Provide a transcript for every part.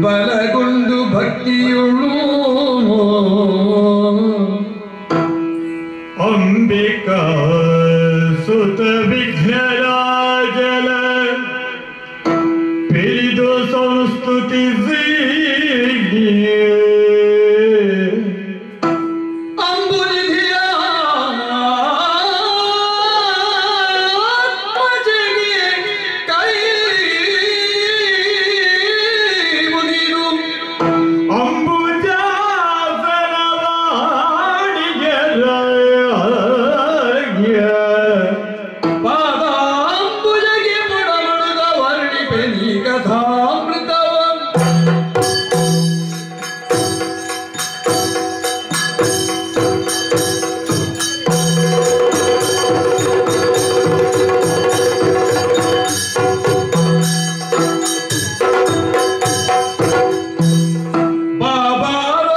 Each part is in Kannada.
ಬಲಗೊಂಡು ಭಕ್ತಿಯುಳು ಅಂಬಿಕಾ ಸುತ ವಿಘ್ನರಾಜಲ ಪಿರಿದು ಸಂಸ್ತುತಿಸಿ ಅಂಬುಲಿಧಿಯ ಆತ್ಮಜಗೆ ಕೈ ಮುಗಿದು ಪಾದಾಂಬುಜಗೆ ಬುಡಬುಡದ ವರ್ಣಿಪೆ ನೀ ಕಥಾಮೃತವ ಬಾಬಾರೋ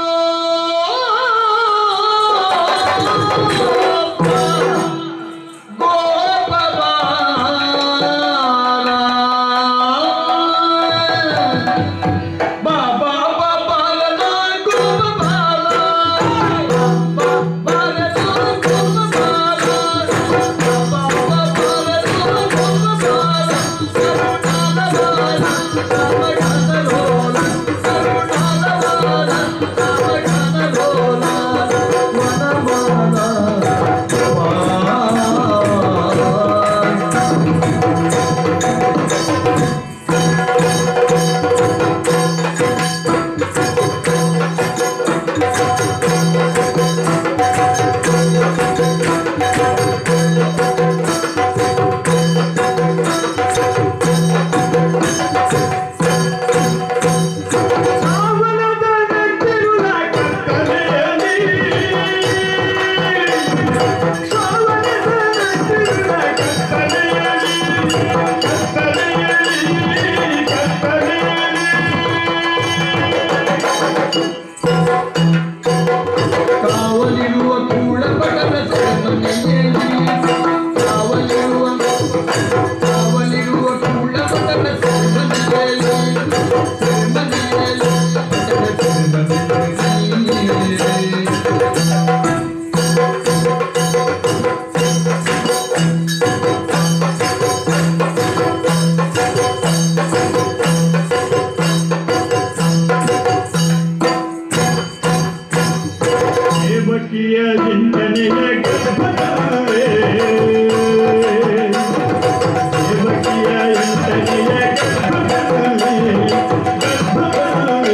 ಬಾಬಾ ಬಾಬಾಲ ಗೋಪಾಲ ಬಾಬಾಲ ಗೋಪಾಲ ಕಾವಲಿರುವ ಕೂಡ ಪಟದ ಸೆರೆಮನೆಯಲ್ಲಿ ಕಾವಲಿರುವ ಕಾವಲಿರುವ ಕೂಡ ಪಟದ ಸೆರೆಮನೆಯಲ್ಲಿ ಸೆರೆಮನೆಯಲ್ಲಿ ಪಟದ ಸೆರೆಮನೆಯಲ್ಲಿ ದೇವಕಿಯ ಚಿಂತನೆಯ ಗರ್ಭವೇ ದೇವಕಿಯ ಚಿಂತನೆಯ ಗರ್ಭವೇ ಗರ್ಭವೇ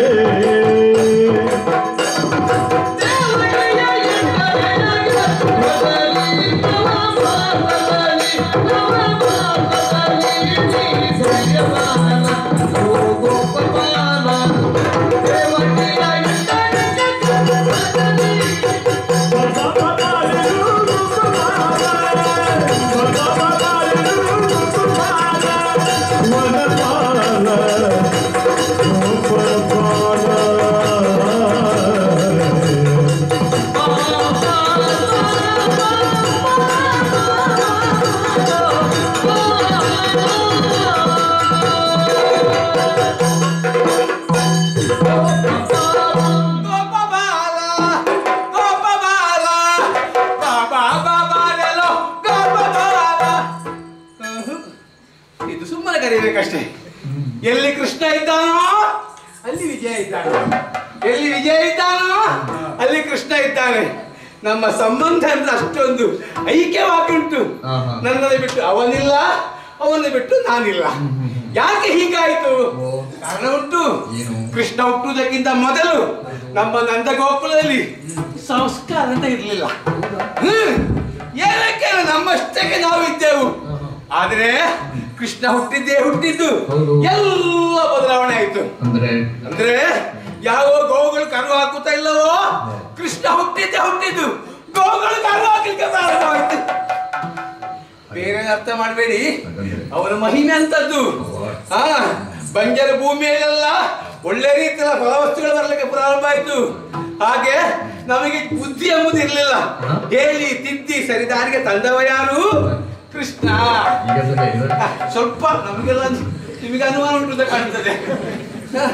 ಗೋಪಬಾಲ ಗೋಪಬಾಲ ಬಾಬಾ ಬಾಬಾಲೆಲ್ಲೋ ಗೋಪಬಾಲ ಇದು ಸುಮ್ಮನೆ ಕರೀಬೇಕಷ್ಟೇ ಎಲ್ಲಿ ಕೃಷ್ಣ ಇದ್ದಾನೋ ಅಲ್ಲಿ ವಿಜಯ ಇದ್ದಾನೆ ಎಲ್ಲಿ ವಿಜಯ ಇದ್ದಾನೋ ಅಲ್ಲಿ ಕೃಷ್ಣ ಇದ್ದಾನೆ ನಮ್ಮ ಸಂಬಂಧ ಅಂದ್ರೆ ಅಷ್ಟೊಂದು ಐಕ್ಯವಾಗುಂಟು ಆಹಾ. ನನ್ನನ್ನು ಬಿಟ್ಟು ಅವನಿಲ್ಲ ಅವನನ್ನು ಬಿಟ್ಟು ನಾನಿಲ್ಲ ಯಾಕೆ ಹೀಗಾಯಿತು ಓ. ಕಾರಣ ಉಂಟು ಏನು? ಕೃಷ್ಣ ಹುಟ್ಟುವುದಕ್ಕಿಂತ ಮೊದಲು ನಮ್ಮ ನಂದಗೋಕುಲದಲ್ಲಿ ಸಂಸ್ಕಾರ ಅಂತ ಇರಲಿಲ್ಲ ಏನಕ್ಕೆ ನಮ್ಮಷ್ಟಕ್ಕೆ ನಾವು ಇದ್ದೆವು ಆದ್ರೆ ಕೃಷ್ಣ ಹುಟ್ಟಿದ್ದೇ ಹುಟ್ಟಿದ್ದು ಹೌದು. ಎಲ್ಲ ಬದಲಾವಣೆ ಆಯ್ತು ಅಂದ್ರೆ ಅಂದ್ರೆ ಯಾವ ಗೋವುಗಳು ಕರು ಹಾಕುತ್ತಾ ಇಲ್ಲವೋ ಕೃಷ್ಣ ಹುಟ್ಟಿದ್ದೇ ಹುಟ್ಟಿದ್ದು ಗೋವುಗಳು ಕರು ಹಾಕ್ಲಿಕ್ಕೆ ಪ್ರಾರಂಭವಾಯ್ತು ಬೇರೆ ಅರ್ಥ ಮಾಡಬೇಡಿ ಹಾಗಂದ್ರೆ? ಅವನ ಮಹಿಮೆ ಅಂತದ್ದು ಅವ್ವ. ಹಾ ಬಂಜರ ಭೂಮಿಯಲ್ಲೆಲ್ಲ ಒಳ್ಳೆ ರೀತಿಯ ಫಲವಸ್ತುಗಳು ಬರಲಿಕ್ಕೆ ಪ್ರಾರಂಭ ಆಯ್ತು ಹಾಗೆ ನಮಗೆ ಬುದ್ಧಿ ಎಂಬುದು ಇರಲಿಲ್ಲ ಹಾ? ಹೇಳಿ ತಿದ್ದಿ ಸರಿದಾರಿಗೆ ತಂದವ ಯಾರು ಕೃಷ್ಣ ಈಗ ಸರಿ ಇದೆ. ಹ, ಸ್ವಲ್ಪ ನಮಗೆಲ್ಲ ನಿಮಗೆ ಅನುಮಾನ ಉಂಟು ಅಂತ ಕಾಣ್ತದೆ ಹ,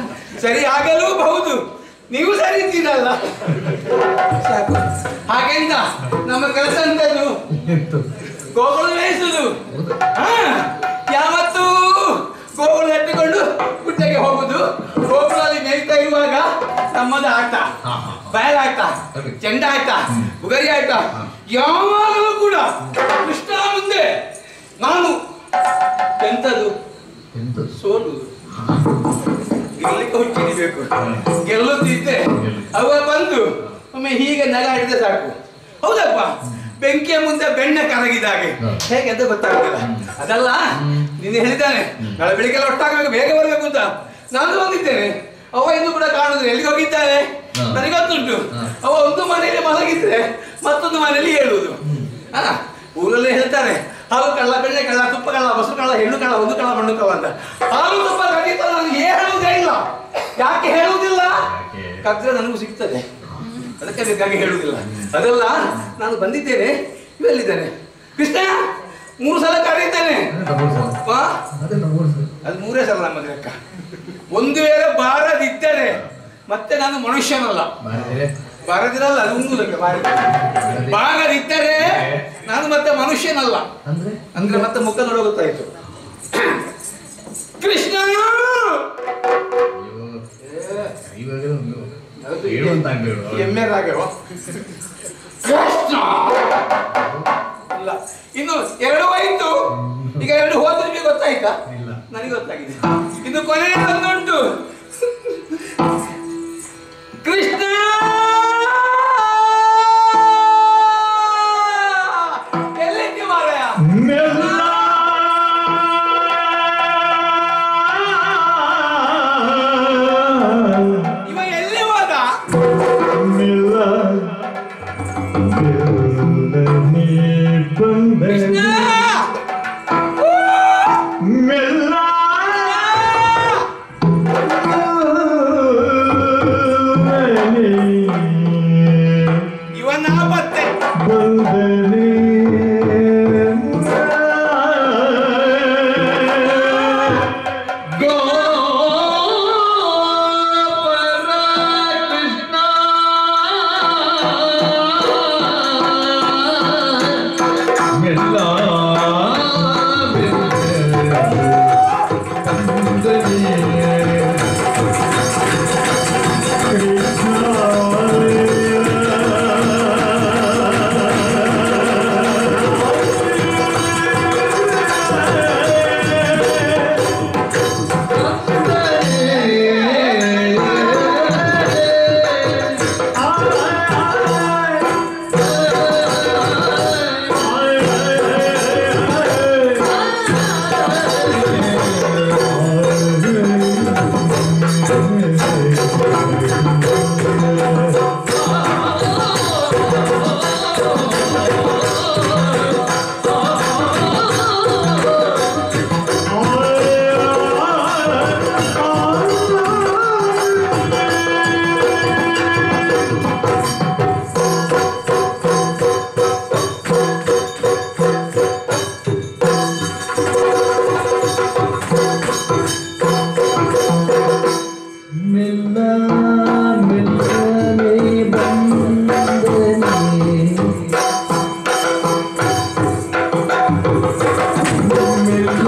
ಸರಿ ಆಗಲೂಬಹುದು ನೀವು ಸರಿ ಇದ್ದೀರಲ್ಲ ಸಾಕು ಹಾಗೆಂದ ನಮ್ಮ ಕೆಲಸ ಅಂತದ್ದು ಎಂತು ಗೋಗಳು ಮೇಯಿಸುದು ಹಾ, ಯಾವತ್ತೂ ಗೋಗಳು ಎತ್ತಿಕೊಂಡು ಗುಡ್ಡೆಗೆ ಹೋಗುದು ಗೋಗುಳಲ್ಲಿ ಮೇಯ್ತಾ ಇರುವಾಗ ನಮ್ಮದು ಆಟ ಹಾ, ಹಾ. ಬಯಲ ಆಟ ಸರಿ. ಚೆಂಡ ಆಟ ಹ್ಮ್. ಉಗರಿ ಆಟ ಹಾ. ಯಾವಾಗಲೂ ಕೂಡ ಕೃಷ್ಣ ಮುಂದೆ ನಾನು ಎಂತದು ಎಂತು ಸೋಲುದು ಗೆಲ್ಲಕ್ಕೆ ಹುಚ್ಚಿಡಿಬೇಕು ಗೆಲ್ಲುತ್ತಿದ್ದೆ ಅವ ಬಂದು ಒಮ್ಮೆ ಹೀಗೆ ನಗಾಡಿದ್ರೆ ಸಾಕು ಹೌದಪ್ಪ ಬೆಂಕಿಯ ಮುಂದೆ ಬೆಣ್ಣೆ ಕರಗಿದಾಗೆ ಹ್ಮ್. ಹೇಗೆ ಅಂತ ಗೊತ್ತಾಗುದಿಲ್ಲ ಅದಲ್ಲ ನೀನು ಹೇಳಿದ್ದಾನೆ ನಾಳೆ ಬೆಳಿಗ್ಗೆ ಒಟ್ಟಾಗಬೇಕು ಬೇಗ ಬರಬೇಕು ಅಂತ ನಾನು ಬಂದಿದ್ದೇನೆ ಅವ ಇನ್ನು ಕೂಡ ಕಾಣುದು ಎಲ್ಲಿಗೆ ಹೋಗಿದ್ದಾನೆ ಹ್ಮ್. ನನಗೆ ಗೊತ್ತುಂಟು ಹ್ಮ್. ಅವ ಒಂದು ಮನೆಯಲ್ಲಿ ಮಲಗಿದ್ರೆ ಮತ್ತೊಂದು ಮನೆಯಲ್ಲಿ ಹೇಳುವುದು ಅಲ್ಲ ಊರಲ್ಲಿ ಹೇಳ್ತಾರೆ ಹಾಲು ಕಳ್ಳ ಬೆಣ್ಣೆ ಕಳ್ಳ ತುಪ್ಪ ಕಳ್ಳ ಮೊಸರು ಕಳ್ಳ ಹೆಣ್ಣು ಕಳ್ಳ ಒಂದು ಕಳ್ಳ ಮಣ್ಣು ಕಳ್ಳ ಅಂತ ಹಾಲು ತುಪ್ಪ ಖಂಡಿತ ನಾನು ಹೇಳುವುದೇ ಇಲ್ಲ ಯಾಕೆ ಹೇಳುವುದಿಲ್ಲ ಯಾಕೆ? ಕದ್ರೆ ನನಗೂ ಸಿಗ್ತದೆ ಅದಕ್ಕೆ ಬೇಕಾಗಿ ಹೇಳುವುದಿಲ್ಲ ಅದಲ್ಲ ನಾನು ಬಂದಿದ್ದೇನೆ ಇವೆಲ್ಲಿದ್ದೇನೆ ಕೃಷ್ಣ ಮೂರು ಸಲ ಕರೀತೇನೆ ಅದೆಂತ ಮೂರು ಸಲ ವಾ ಅದೆಂತ ಮೂರು ಸಲ ಅದು ಮೂರೇ ಸಲ ನಮ್ಮ ಲೆಕ್ಕ ಒಂದು ವೇಳೆ ಬಾರದಿದ್ದರೆ ಮತ್ತೆ ನಾನು ಮನುಷ್ಯನಲ್ಲ ಮಾಡಿದ್ರೆ ಬಾರದಿರಲ್ಲ ಅದು ಒಂದು ಲೆಕ್ಕ ಬಾರದಿ ಬಾರದಿದ್ದರೆ ನಾನು ಮತ್ತೆ ಮನುಷ್ಯನಲ್ಲ ಅಂದ್ರೆ ಅಂದ್ರೆ ಮತ್ತೆ ಮುಖ ನೋಡೋ ಗೊತ್ತಾಯ್ತು ಕೃಷ್ಣ ಅಯ್ಯೋ ಇವಾಗ ಒಂದು ಹೇಳುವಂತ ಆಗ್ಬೇಡ ಎಮ್ಮೆ ರಾಗವ ಕೃಷ್ಣ ಇಲ್ಲ ಇನ್ನು ಎರಡು ಹೋಯ್ತು ಈಗ ಎರಡು ಹೋದ್ರೆ ನಿಮಗೆ ಗೊತ್ತಾಯ್ತಾ ಇಲ್ಲ ನನಗೆ ಗೊತ್ತಾಗಿದೆ ಇನ್ನು ಕೊನೆ ಒಂದುಂಟು ಕೃಷ್ಣ ಎಲ್ಲಿದ್ದೆ ಮಾರಾಯ ಮೆಲ್ಲ ಇವ ಎಲ್ಲಿ ಹೋದ ಮೆಲ್ಲ ಮೆಲ್ಲನೆ ಬಂದೆ ಕೃಷ್ಣ ಮೆಲ್ಲ ಇವನ ಮತ್ತೆ ಬಂದನೆ ಮೆಲ್ಲ ಮೆಲ್ಲನೆ ಬಂದನೆ ಮೆಲ್ಲ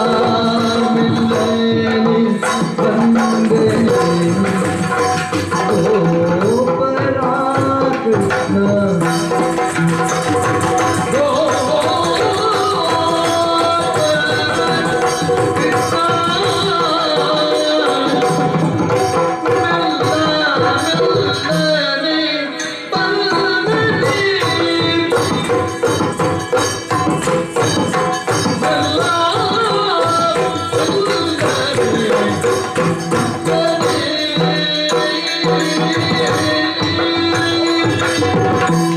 ಮೆಲ್ಲನೆ ಬಂದನೆ ಓ ಪರಾಕೃಷ್ಣ Thank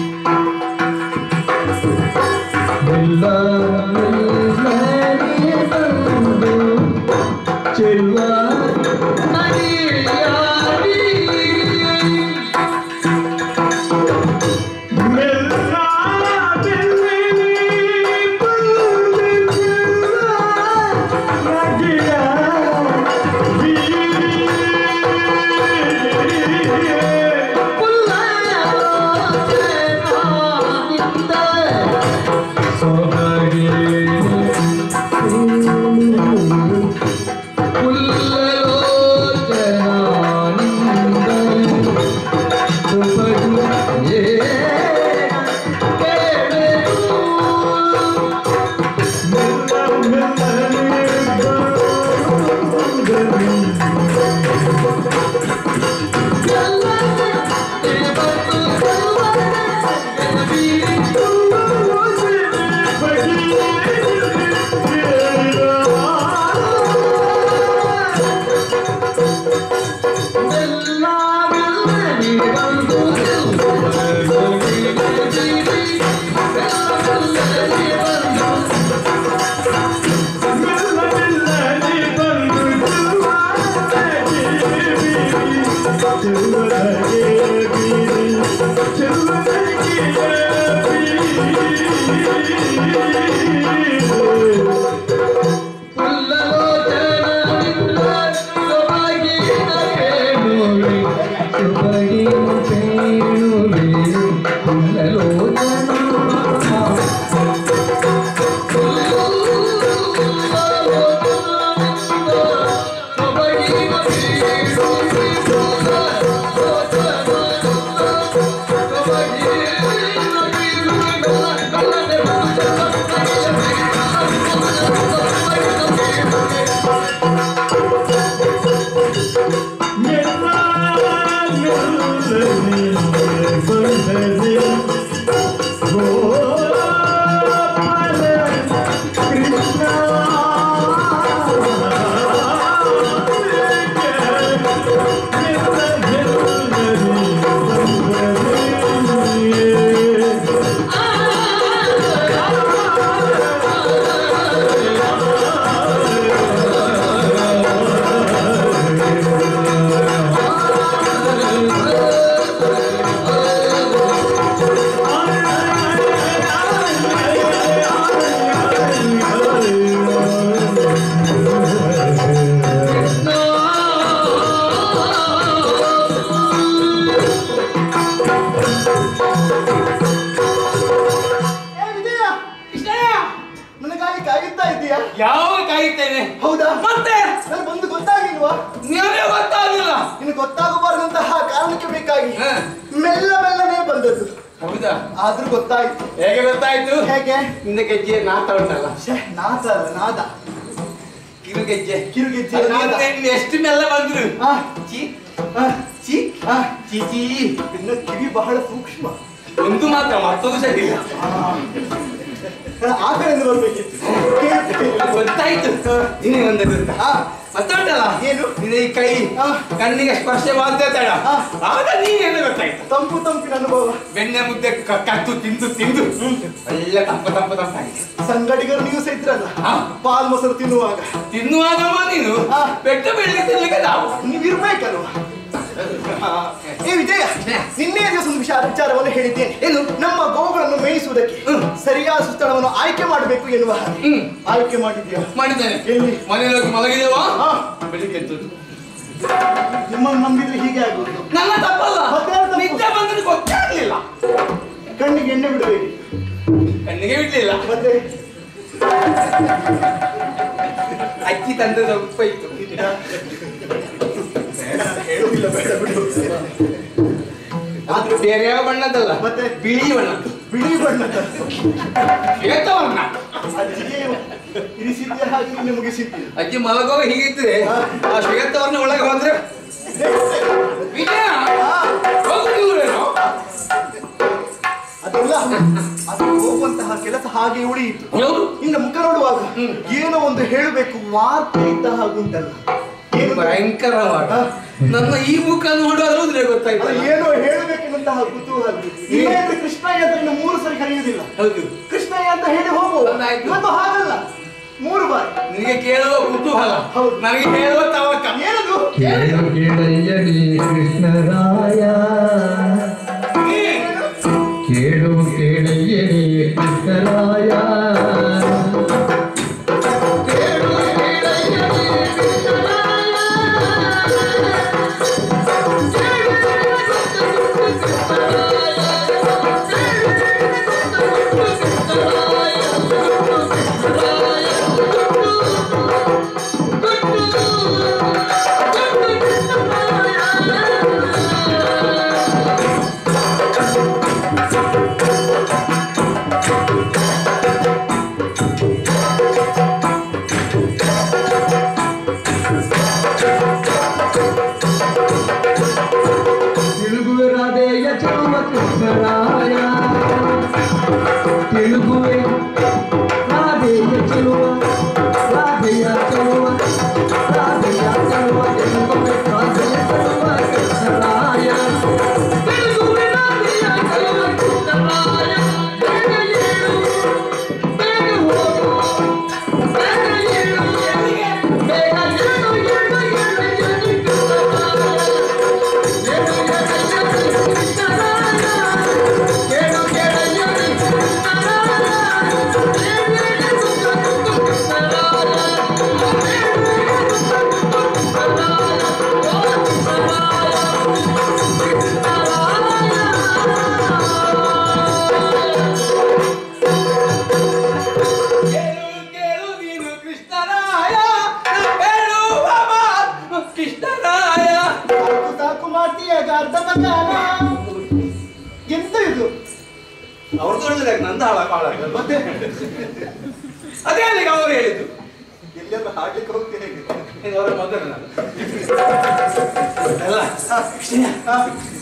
ಏ ವಿಜಯ ಕೃಷ್ಣಯ್ಯ ನನಗಾಗಿ ಕಾಯುತ್ತಾ ಇದ್ದೀಯಾ ಯಾವ ಕಾಯುತ್ತೇನೆ ಹೌದಾ ಮತ್ತೆ ನನಗೆ ಬಂದು ಗೊತ್ತಾಗಿಲ್ವಾ ನೀವೇ ಗೊತ್ತಾಗಲಿಲ್ಲ ನಿನಗೆ ಗೊತ್ತಾಗಬಾರದಂತಹ ಕಾರಣಕ್ಕೆ ಬೇಕಾಗಿ ಹ. ಮೆಲ್ಲ ಮೆಲ್ಲನೆ ಬಂದದ್ದು ಹೌದಾ ಆದ್ರೂ ಗೊತ್ತಾಯ್ತು ಹೇಗೆ ಗೊತ್ತಾಯ್ತು ಹೇಗೆ ಹಿಂದೆ ಗೆಜ್ಜೆ ನಾತ ಉಂಟಲ್ಲ ಶ್ಯೆ, ನಾದ ಅಲ್ಲ ನಾದ ಕಿರು ಗೆಜ್ಜೆ ಕಿರುಗೆಜ್ಜೆ ಅದು ನಾದ ನೀನು ಎಷ್ಟು ಮೆಲ್ಲ ಬಂದ್ರು ಆ, ಚೀ ಆ, ಚೀ ಆ, ಚೀ ಚೀ ಇನ್ನು ಕಿವಿ ಬಹಳ ಸೂಕ್ಷ್ಮ ಒಂದು ಮಾತ್ರ ಮತ್ತೊಂದು ಸರಿ ಇಲ್ಲ ನಾನು ಆ ಕಡೆಯಿಂದ ಬರ್ಬೇಕಿತ್ತು ಕೇಳ್ತಿರ್ಲಿಲ್ಲ. ಗೊತ್ತಾಯ್ತು ನೀನೇ ಒಂದು ಗೊತ್ತಾ ಆ, ಮತ್ತೊಂಟಲ್ಲ ಏನು? ನಿನ್ನ ಈ ಕೈ ಆ. ಕಣ್ಣಿಗೆ ಸ್ಪರ್ಶ ಮಾಡ್ತಾ ತಡ ಆ. ಆಗ ನೀನೇನು ಗೊತ್ತಾಯ್ತು ತಂಪು ತಂಪಿನ ಅನುಭವ ಬೆಣ್ಣೆ ಮುದ್ದೆ ಕ- ಕತ್ತು ತಿಂದು ತಿಂದು ಒಳ್ಳೆ ತಂಪ ತಂಪ ತಂಪಾಗಿದೆ ಸಂಗಡಿಗರು ನೀವು ಸಹ ಇದ್ರಲ್ಲ ಆ. ಪಾಲ್ ಮೊಸರು ತಿನ್ನುವಾಗ ತಿನ್ನುವಾಗಮ್ಮ ನೀನು ಆ. ಪೆಟ್ಟು ಬೆಳ್ಳಿ ತಿನ್ಲಿಕ್ಕೆ ನಾವು ನೀವು ಇರ್ಬೇಕಲ್ವ ಏ ವಿಜಯ ನಿನ್ನೆ ದಿವಸ ಒಂದು ವಿಚಾರ ವಿಚಾರವನ್ನು ಹೇಳಿದ್ದೇನೆ ಏನು? ನಮ್ಮ ಗೋವುಗಳನ್ನು ಮೇಯಿಸುವುದಕ್ಕೆ ಹ್ಮ್. ಸರಿಯಾದ ಸ್ಥಳವನ್ನು ಆಯ್ಕೆ ಮಾಡಬೇಕು ಎನ್ನುವ ಹಾಗೆ ಹ್ಮ್. ಆಯ್ಕೆ ಮಾಡಿದ್ಯಾ ಮಾಡಿದ್ದೇನೆ ಎಲ್ಲಿ? ಮನೇಲಿ ಹೋಗಿ ಮಲಗಿದೇವಾ ಹಾ. ಬೆಳಿಗ್ಗೆ ಎದ್ದು ನಿಮ್ಮನ್ನು ನಂಬಿದ್ರೆ ಹೀಗೆ ಆಗುವುದು ನನ್ನ ತಪ್ಪಲ್ಲ ಮತ್ತೆ ಯಾರು ತಪ್ಪು? ನಿದ್ದೆ ಬಂದ್ರೆ ಗೊತ್ತೇ ಆಗ್ಲಿಲ್ಲ ಕಣ್ಣಿಗೆ ಎಣ್ಣೆ ಬಿಡಬೇಕು ಕಣ್ಣಿಗೆ ಬಿಡ್ಲಿಲ್ಲ ಮತ್ತೆ ಅಕ್ಕಿ ತಂದ ಸ್ವಲ್ಪ ಇತ್ತು ಹೇಳುವುದಿಲ್ಲ ಬೇಡ ಬಿಡು ಆದ್ರೂ ಬೇರೆ ಯಾವ ಬಣ್ಣದಲ್ಲ ಮತ್ತೆ? ಬಿಳಿ ಬಣ್ಣದ್ದು ಬಿಳಿ ಬಣ್ಣದ ಶ್ವೇತವರ್ಣ ಅಜ್ಜಿಗೆ ಇರಿಸಿದ್ದೆ ಹಾಗೆ ನಿನ್ನೆ ಮುಗಿಸಿದ್ದೆ ಅಜ್ಜಿ ಮಲಗುವಾಗ ಹೀಗಿದ್ರೆ ಹಾ. ಆ ಶ್ವೇತವರ್ಣ ಒಳಗೆ ಹೋದ್ರೆ ವಿಜಯ ಹೋಗುದಿಲ್ವೇನೋ ಅದೆಲ್ಲ ಅದು ಹೋಗುವಂತಹ ಕೆಲಸ ಹಾಗೆ ಉಳಿಯಿತು ಹೌದು ಇನ್ನು ಮುಖ ನೋಡುವಾಗ ಹ್ಮ್. ಏನೋ ಒಂದು ಹೇಳಬೇಕು ವಾರ್ತೆ ಇದ್ದ ಹಾಗುಂಟಲ್ಲ ಏನು ಭಯಂಕರವಾದ ನನ್ನ ಈ ಮುಖ ನೋಡುವಾದ್ರೂ ಅಲ್ಲ, ಗೊತ್ತಾಯ್ತು ಏನೋ ಹೇಳಬೇಕೆನ್ನುವಂತಹ ಕುತೂಹಲ ಇಲ್ಲ ಅಂದ್ರೆ ಕೃಷ್ಣಯ್ಯ ಅಂತ ಇನ್ನು ಮೂರು ಸರಿ ಕರೆಯುವುದಿಲ್ಲ ಹೌದು ಕೃಷ್ಣಯ್ಯ ಅಂತ ಹೇಳಿ ಹೋಗು ಒಂದಾಯ್ತು. ಇವತ್ತು ಹಾಗಲ್ಲ ಮೂರು ಬಾರಿ ನಿನಗೆ ಕೇಳುವ ಕುತೂಹಲ ಹೌದು. ನನಗೆ ಹೇಳುವ ತವಕ ಏನದು ಕೇಳು ಕೇಳಯ್ಯಡಿ ಕೃಷ್ಣರಾಯ ಕೇಳು ಕೇಳಯ್ಯಡಿ ಕೃಷ್ಣರಾಯ తెలుగు రాధేయ చలువ కృష్ణరాయ తెలుగువే రాధేయ చలువ రాధేయ చలువ రాధేయ చలువ తెలుగు రాధేయ చలువ ಮಾಡ್ತೀಯ ಅರ್ಧ ಪಂಚಾನ ಎಂತ ಇದು ಅವ್ರದ್ದು ಹೇಳಿದ್ರೆ ನಂದು ಹಾಳ ಹಾಳಾಗ ಮತ್ತೆ ಅದೇ ಅಲ್ಲಿಗೆ ಅವರು ಹೇಳಿದ್ದು ಎಲ್ಲೆಲ್ಲ ಹಾಡ್ಲಿಕ್ಕೆ ಹೋಗ್ತೀನಿ ಹೇಗೆ ಇದು ಅವರ ಮೊದಲು ನಾನು ಅಲ್ಲ ಆ.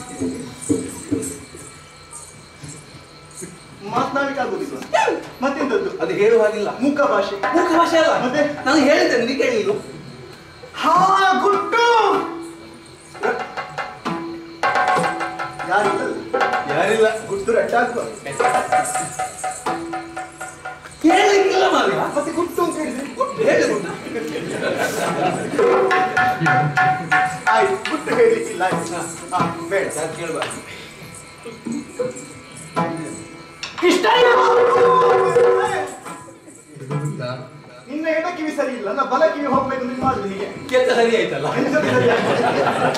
ಮಾತನಾಡ್ಲಿಕ್ಕೆ ಆಗುದಿಲ್ಲ ಮತ್ತೆಂತದ್ದು ಅದು ಹೇಳುವ ಹಾಗಿಲ್ಲ ಮುಖ ಭಾಷೆ ಮೂಕ ಭಾಷೆ ಅಲ್ಲ ಮತ್ತೆ? ನಾನು ಹೇಳಿದ್ದೇನೆ ನೀ ಕೇಳಿಲ್ಲ ಹಾ ಗುಟ್ಟು ಯಾರಿಲ್ಲ ಯಾರಿಲ್ಲ ಗುಟ್ಟು ರಟ್ಟ ಹಾಕುವ ಕೇಳಲಿಕ್ಕಿಲ್ಲ ಮಾರ್ಗ ಮತ್ತೆ ಗುಟ್ಟು ಅಂತ ಹೇಳಿದ್ರೆ ಹೇಳಿ ಆಯ್ತು ಗುಟ್ಟು ಹೇಳಲಿಕ್ಕಿಲ್ಲ ಆಯ್ತು ಹಾ ಬೇಡ ಯಾರು ಕೇಳಬಾರ್ದು ಕೃಷ್ಣ ಗೊತ್ತಾ? ನಿನ್ನ ಎಡ ಕಿವಿ ಸರಿ ಇಲ್ಲ ನಾ ಬಲ ಕಿವಿ ಹೋಗ್ಬೇಕು ಅಂತ ಮಾಡುದು ಹೀಗೆ ಕೆತ್ತ ಸರಿ ಆಯ್ತಲ್ಲ ಎಂತದು ಸರಿ ಆಗ್ತದೆ?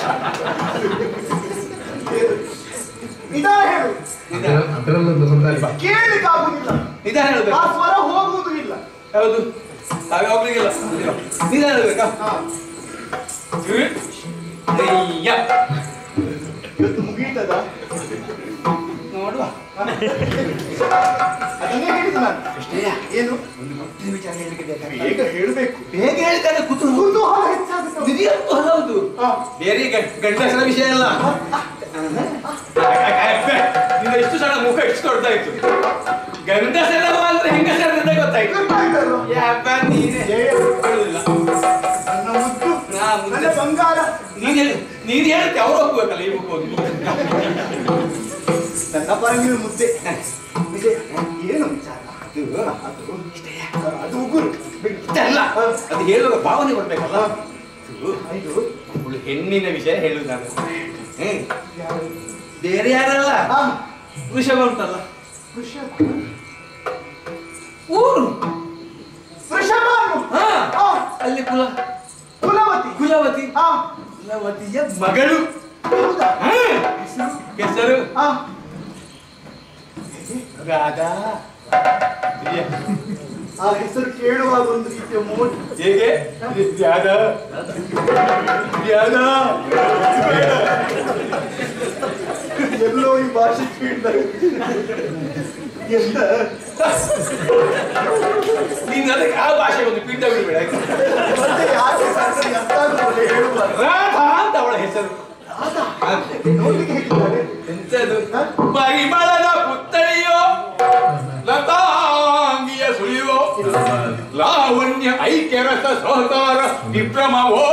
ನಿಧಾನ ಹೇಳು ಅದರ- ಅದರಲ್ಲೊಂದು ಹೊಂದಾಣಿಕೆ. ಕೇಳಲಿಕ್ಕೆ ಆಗುದಿಲ್ಲ ನಿಧಾನ ಆ ಹೇಳ್ಬೇಕು ಸ್ವರ ಹೋಗುವುದು ಇಲ್ಲ ಹೌದು ಹಾಗೆ ಹೋಗ್ಲಿಕ್ಕಿಲ್ಲ ನಿಧಾನ ಹೇಳ್ಬೇಕಾ ಹಾ ಅಯ್ಯ ಇವತ್ತು ಮುಗೀತದ ನೋಡುವ ಅದನ್ನೇ ಹೇಳಿದ್ದು ನಾನು ಕೃಷ್ಣಯ್ಯ ಏನು ಒಂದು ಮುಟ್ಟಿನ ವಿಚಾರ ಹೇಳಲಿಕ್ಕೆ ಬೇಕಾಗಿ ಬೇಗ ಹೇಳಬೇಕು ಹೇಗೆ ಹೇಳ್ತಾರೆ ಕುತೂಹಲ ಕುತೂಹಲ ಹೆಚ್ಚಾಗುತ್ತೆ ನಿಜಕ್ಕೂ ಹೌದು ಹಾ. ಬೇರೆ ಗಂ- ಗಂಡಸರ ವಿಷಯ ಅಲ್ಲ ನಿನ್ನ ಎಷ್ಟು ಸಣ್ಣ ಮುಖ ಇಟ್ಸ್ಕೊಡ್ತಾ ಇತ್ತು ಗಂಡಸರ ಅಂದ್ರೆ ಹೆಂಗಸರ ಗೊತ್ತಾಯ್ತು ಗೊತ್ತಾಯ್ತಲ್ವ? ಯಪ್ಪ ನೀನೇ ಜಯ. ಹೇಳುದಿಲ್ಲ ನನ್ನ ಮುದ್ದು ನಾ ಮುದ್ದು. ನನ್ನ ಬಂಗಾರ ನೀನ್ ಹೇಳಿ ನೀನ್ ಹೇಳುತ್ತೆ ಅವ್ರು ಹೋಗ್ಬೇಕಲ್ಲ ಈ ಹೋಗಿ ನನ್ನ ಪರ ನೀವು ಮುದ್ದೆ ವಿಜಯ ಏನು ವಿಚಾರ ಅದು ಅದು ಅದು ಉಗುರು ಅಲ್ಲ ಅದು ಹೇಳುವಾಗ ಭಾವನೆ ಬರ್ಬೇಕಲ್ಲ ಇದು ಇದು ಅವಳು ಹೆಣ್ಣಿನ ವಿಷಯ ಹೇಳುದು ನಾನು ಹ್ಮ್. ಯಾರು? ಬೇರೆ ಯಾರಲ್ಲ ಆ, ವೃಷಭ ಉಂಟಲ್ಲ ವೃಷಭ ಊರು ವೃಷಭ ಹಾ ಆ, ಅಲ್ಲಿ ಕುಲ ಕುಲವತಿ ಕುಲವತಿ ಆ, ಕುಲವತಿಯ ಮಗಳು ಹೌದಾ ಹಾ. ಹೆಸರು ಆ, ರಾಧಾ ಆ ಹೆಸರು ಕೇಳುವಾಗ ಒಂದು ರೀತಿಯ ಮೋಟ ಹೇಗೆ ರಾಧಾ ರಾಧಾ ಎಲ್ಲೋ ಈ ಭಾಷೆ ಕೇಳಿದಾಗ ಎಂತ ನೀನ್ ಅದಕ್ಕೆ ಆ ಭಾಷೆ ಒಂದು ಪಿಂಡ ಬಿಡಬೇಡ ಮತ್ತೆ ಯಾಕೆ ಸಾಕು ಅರ್ಥ ಆಗುವುದಿಲ್ಲ ಹೇಳುವಾಗ ರಾಧಾ ಅಂತ ಅವಳ ಹೆಸರು ರಾಧಾ ಹಾ. ನೋಡ್ಲಿಕ್ಕೆ ಹೇಗಿದ್ದಾರೆ ಎಂತದು ಪರಿಮಳದ ಪುತ್ತಳಿಯೋ ಲತಾಂಗಿಯ ಸುಳಿಯೋ ಲಾವಣ್ಯ ಐಕ್ಯರಸ ಸಹಕಾರ ವಿಭ್ರಮವೋ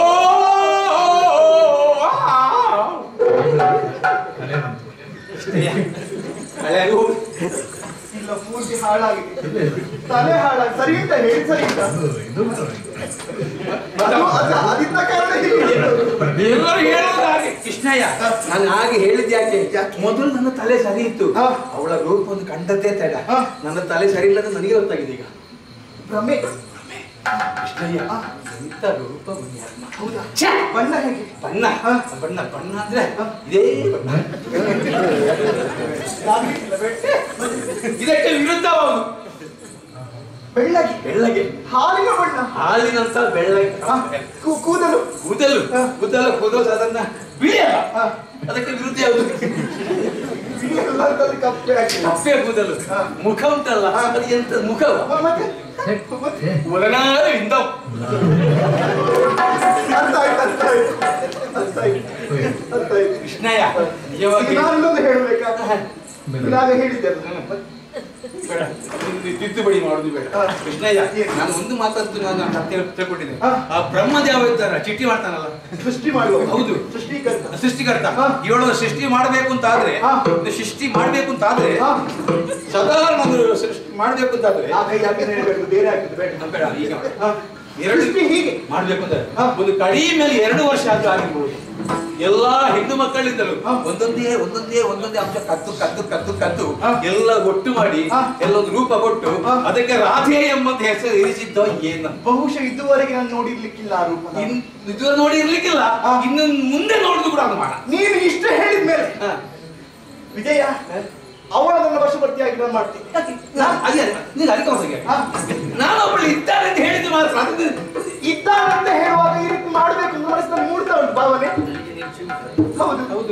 ಕಲೆ ಬಂತು. ಹಳೆಯದು ಇಲ್ಲ ಪೂರ್ತಿ ಹಾಳಾಗಿದೆ ತಲೆ ಹಾಳಾಗಿ ಸರಿ ಅಂತ ಹೇಳಿ ಸರಿ ಅಂತ ಅದು ಇದು ಅದು ಅದು ಅದಿದ್ದ ಕಾರಣ ಹೀಗೆ ಎಲ್ಲರೂ ಹೇಳೋದು ಹಾಗೆ ಕೃಷ್ಣಯ್ಯ ನಾನು ಹಾಗೆ ಹೇಳಿದ್ ಯಾಕೆ ಮೊದಲು ನನ್ನ ತಲೆ ಸರಿ ಇತ್ತು ಹಾ. ಅವಳ ರೂಪ ಒಂದು ಕಂಡದ್ದೇ ತಡ ಹಾ. ನನ್ನ ತಲೆ ಸರಿ ಇಲ್ಲ ಅಂತ ನನಗೆ ಗೊತ್ತಾಗಿದೆ ಈಗ ಭ್ರಮೆ ಕೃಷ್ಣಯ್ಯ ಹಾ. ಎಂತ ರೂಪ ಪುಣ್ಯಾತ್ಮ. ಹೌದಾ ಛೆ! ಬಣ್ಣ ಹೇಗೆ ಬಣ್ಣ ಹಾ. ಬಣ್ಣ ಬಣ್ಣ ಅಂದ್ರೆ ಹಾ. ಇದೇ ಬಣ್ಣ ಆಗ್ಲಿಕ್ಕಿಲ್ಲ, ಬೇಡ. ಇದಕ್ಕೆ ವಿರುದ್ಧವಾಗುದು ಬೆಳ್ಳಗೆ ಬೆಳ್ಳಗೆ ಹಾಲಿನ ಬಣ್ಣ ಹಾಲಿನಂತ ಬೆಳ್ಳಗೆ ಆ, ಕೂ- ಕೂದಲು ಕೂದಲು ಹಾ. ಕೂದಲು ಕೂದಲು ಸಾಧಾರಣ ಬಿಳಿಯಲ್ಲ ಆ, ಅದಕ್ಕೆ ವಿರುದ್ಧ ಯಾವುದು ಬಿಳಿ ಎಲ್ಲದರಲ್ಲಿ ಕಪ್ಪೆ ಆಗಿದೆ ಕಪ್ಪೆ ಕೂದಲು ಹಾ. ಮುಖ ಉಂಟಲ್ಲ ಹಾ. ಅದು ಎಂತ ಮುಖವ ಮ- ಮತ್ತೆ ಏ, ಮತ್ತೆ ಏ, ಒಲನಾರವಿಂದ ಅರ್ಥ ಆಯ್ತು ಅರ್ಥ ಆಯ್ತು ಅರ್ಥ ಆಯ್ತು ಅರ್ಥ ಆಯ್ತು ಕೃಷ್ಣಯ್ಯ ಈಗ ನಿಜವಾಗಿ ನಾನೊಂದು ಹೇಳಬೇಕಾ ಬೇಡ. ಇವಾಗ ಹೇಳಿದ್ದೆಲ್ಲ ಬೇಡ ಇದು ತಿದ್ದುಪಡಿ ಮಾಡುದು ಬೇಡ ಹಾ. ಕೃಷ್ಣಯ್ಯ ಏನು? ನಾನು ಒಂದು ಮಾತಂತೂ ನಾನು ಸತ್ಯ ತಿಳ್ಕೊಂಡಿದ್ದೇನೆ ಹಾ. ಆ ಬ್ರಹ್ಮದೇವ ಇದ್ದಾರ ಚಿಟ್ಟಿ ಮಾಡ್ತಾನಲ್ಲ ಸೃಷ್ಟಿ ಮಾಡುವ ಹೌದು. ಸೃಷ್ಟಿಕರ್ತ ಸೃಷ್ಟಿಕರ್ತ ಹಾ. ಇವಳು ಸೃಷ್ಟಿ ಮಾಡಬೇಕು ಅಂತ ಆದ್ರೆ ಹಾ. ಇದು ಸೃಷ್ಟಿ ಮಾಡ್ಬೇಕು ಅಂತ ಆದ್ರೆ ಹಾ. ಸಾಧಾರಣ ಒಂದು ಸೃಷ್ಟಿ ಮಾಡ್ಬೇಕು ಅಂತ ಆದ್ರೆ ಆ ಕೈ ಯಾಕೆ ಹೇಳಬೇಕು ಬೇರೆ ಆಗ್ತದೆ ಬೇಡ ಬೇಡ ಈಗ ಹಾ. ಎರಡು ಸೃಷ್ಟಿ ಹೀಗೆ ಮಾಡ್ಬೇಕು ಅಂದ್ರೆ ಹಾ. ಒಂದು ಕಡಿಮೆ ಎರಡು ವರ್ಷ ಆದ್ರೂ ಆಗಿರ್ಬೋದು ಎಲ್ಲಾ ಹೆಣ್ಣು ಮಕ್ಕಳಿದ್ದರು ಹಾ. ಒಂದೊಂದೇ ಒಂದೊಂದೇ ಒಂದೊಂದೇ ಅಂಶ ಕದ್ದು ಕದ್ದು ಕದ್ದು ಕದ್ದು ಹಾ. ಎಲ್ಲ ಒಟ್ಟು ಮಾಡಿ ಹಾ. ಎಲ್ಲೊಂದು ರೂಪ ಕೊಟ್ಟು ಹಾ. ಅದಕ್ಕೆ ರಾಧೆ ಎಂಬಂತ ಹೆಸರು ಇರಿಸಿದ್ದೋ ಏನ ಬಹುಶಃ ಇದುವರೆಗೆ ನಾನು ನೋಡಿರ್ಲಿಕ್ಕಿಲ್ಲ ಆ ರೂಪ ಇನ್ ಇದು ನೋಡಿ ಇರ್ಲಿಕ್ಕಿಲ್ಲ ಹಾ. ಇನ್ನು ಮುಂದೆ ನೋಡುದು ಕೂಡ ಅದು ಮಾಡ ನೀನು ಇಷ್ಟು ಹೇಳಿದ ಮೇಲೆ ಹಾ. ವಿಜಯ ಅವಳ ನನ್ನ ವಶವರ್ತಿಯಾಗಿ ನಾನು ಮಾಡ್ತೀನಿ ನಾ- ಅದೇ ನೀನು ಅದಕ್ಕೆ ಹೊರಗೆ ಹಾ. ನಾನು ಒಬ್ಬಳು ಇದ್ದಾಳೆ ಅಂತ ಹೇಳಿದ್ದು ಮಾತ್ರ ಅದು ಇದ್ದಾನಂತ ಹೇಳುವಾಗ ಈ ರೀತಿ ಮಾಡ್ಬೇಕು ಅಂತ ಮನಸ್ಸಿನಲ್ಲಿ ಮೂಡ್ತಾ ಉಂಟು ಭಾವನೆ ಹೌದು ಹೌದು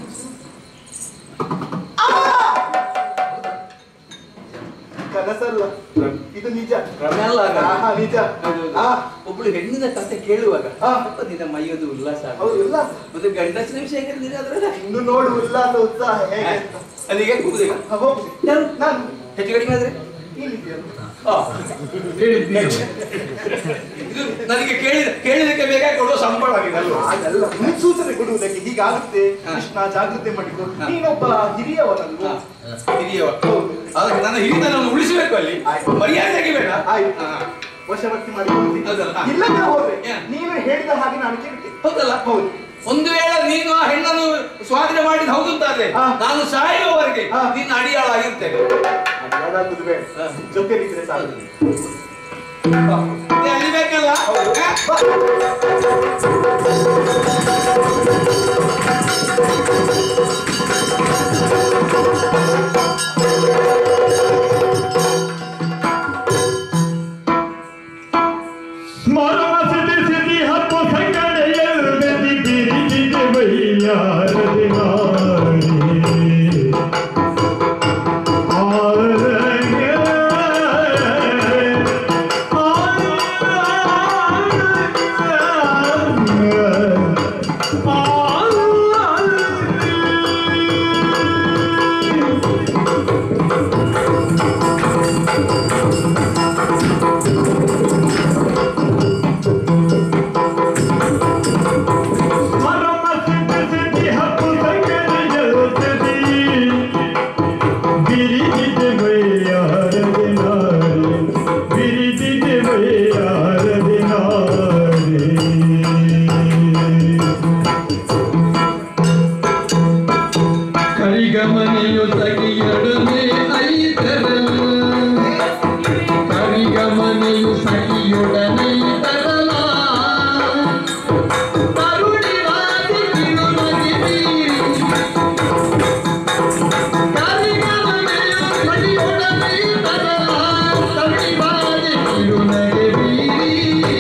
ಕನಸಲ್ಲ ಇದು ನಿಜ ಭ್ರಮೆ ಅಲ್ಲ ಅದು. ಆಹಾ, ನಿಜ ಹೌದು. ಆ, ಒಬ್ಳು ಹೆಣ್ಣಿನ ಕಥೆ ಕೇಳುವಾಗ ಹಾ. ಸ್ವಲ್ಪ ನಿನ್ನ ಮೈಯೊಂದು ಉಲ್ಲಾಸ ಆಗುತ್ತೆ. ಹೌದು ಇಲ್ಲ ಮತ್ತೆ ಗಂಡಸಿನ ವಿಷಯ ಕೇಳಿದ್ರೆ ಅದ್ರಲ್ಲಿ ಇನ್ನು ನೋಡು ಉಲ್ಲಾಸ ಉತ್ಸಾಹ ಹೇಗೆ ಅಂತ. ಅಲ್ಲಿಗೆ ಕೂಗುದೀಗ ಹ, ಹೋಗು. ಯಾರು? ನಾನು ಹೆಚ್ಚು ಕಡಿಮೆ ಆದ್ರೆ ಇಲ್ಲಿದ್ಯಲ್ಲ. ಆ, ಹೇಳಿದ್ ನೀವು ಇದು ನನಗೆ ಕೇಳಿದ ಕೇಳಿದಕ್ಕೆ ಬೇಕಾಗಿ ಕೊಡುವ ಸಂಬಳ ಆಗಿದೆ ಅಲ್ವಾ ಹಾಗಲ್ಲ ಮುನ್ಸೂಚನೆ ಕೊಡುವುದಕ್ಕೆ ಹೀಗಾಗುತ್ತೆ ಹಾ. ಕೃಷ್ಣ ಜಾಗೃತಿ ಮಾಡಿಕೊ ಹಾ. ನೀನೊಬ್ಬ ಹಿರಿಯವನಲ್ವ ಹಾ. ಹಿರಿಯವ ಹೌದು ಅದಕ್ಕೆ ನನ್ನ ಹಿರಿತನವನ್ನು ಉಳಿಸಬೇಕು ಅಲ್ಲಿ ಆಯ್ತು. ಮರ್ಯಾದೆ ತೆಗಿಬೇಡ ಆಯ್ತು. ಹಾ. ವಶವರ್ತಿ ಮಾಡಿಕೊಳ್ತೀನಿ ಹೌದಲ್ಲ? ಹಾ. ಇಲ್ಲದೆ ಹೋದ್ರೆ ಯಾ. ನೀನು ಹೇಳಿದ ಹಾಗೆ ನಾನು ಕೇಳ್ತೇನೆ ಹೌದಲ್ಲ ಹೌದು ಒಂದು ವೇಳೆ ನೀನು ಆ ಹೆಣ್ಣನ್ನು ಸ್ವಾಧೀನ ಮಾಡಿದ ಹೌದು ಅಂತಾದ್ರೆ ಹಾ. ನಾನು ಸಾಯುವವರೆಗೆ ಹಾ. ನಿನ್ನ ಅಡಿಯಾಳಾಗಿರ್ತೇನೆ ಅದಾಗುದು ಬೇಡ ಹಾ. ಜೊತೆಲಿದ್ರೆ ಸಾಕು ಇದು ಅಲ್ಲಿ ಬೇಕಲ್ಲ ಹೌದು. ಹಾ? ಬಾ. ಸ್ಮರಣ ಸಿದ್ಧಿ ಸಿದ್ಧಿ ಹತ್ತು ಸಂಗಡೆಯಲ್ಲೆದಿ ಬಿರಿದಿದೆ ಬೈಯಾರದಿ ನಾಡಿ. ಆರಗೆ ಸ್ಮರಣ ಸಿದ್ಧಿ ಸಿದ್ಧಿ ಹತ್ತು ಸಂಗಡೆಯಲ್ಲೆದಿ ಬಿರಿದಿದೆ ಬೈಯಾರದಿ ನಾಡಿ. ಬಿರಿದಿದೆ ಬೈಯಾರದಿ ನಾಡಿ. ಕರಿಗಮನೆಯು ಸಖಿಯೊಡನೆ ಐತರಲ್ಲ ಕರಿಗಮನೆಯು ಸಖಿಯೊಡನೆ ಐತರಲ್ಲ ಕರುಣಿವಾದಿ ಕಿರುನಗೆ ಬೀರಿ ಕರಿಗಮನೆಯು ಸಖಿಯೊಡನೆ ಐತರಲ್ಲ ಕರುಣಿವಾದಿ ಕಿರುನಗೆ ಬೀರಿ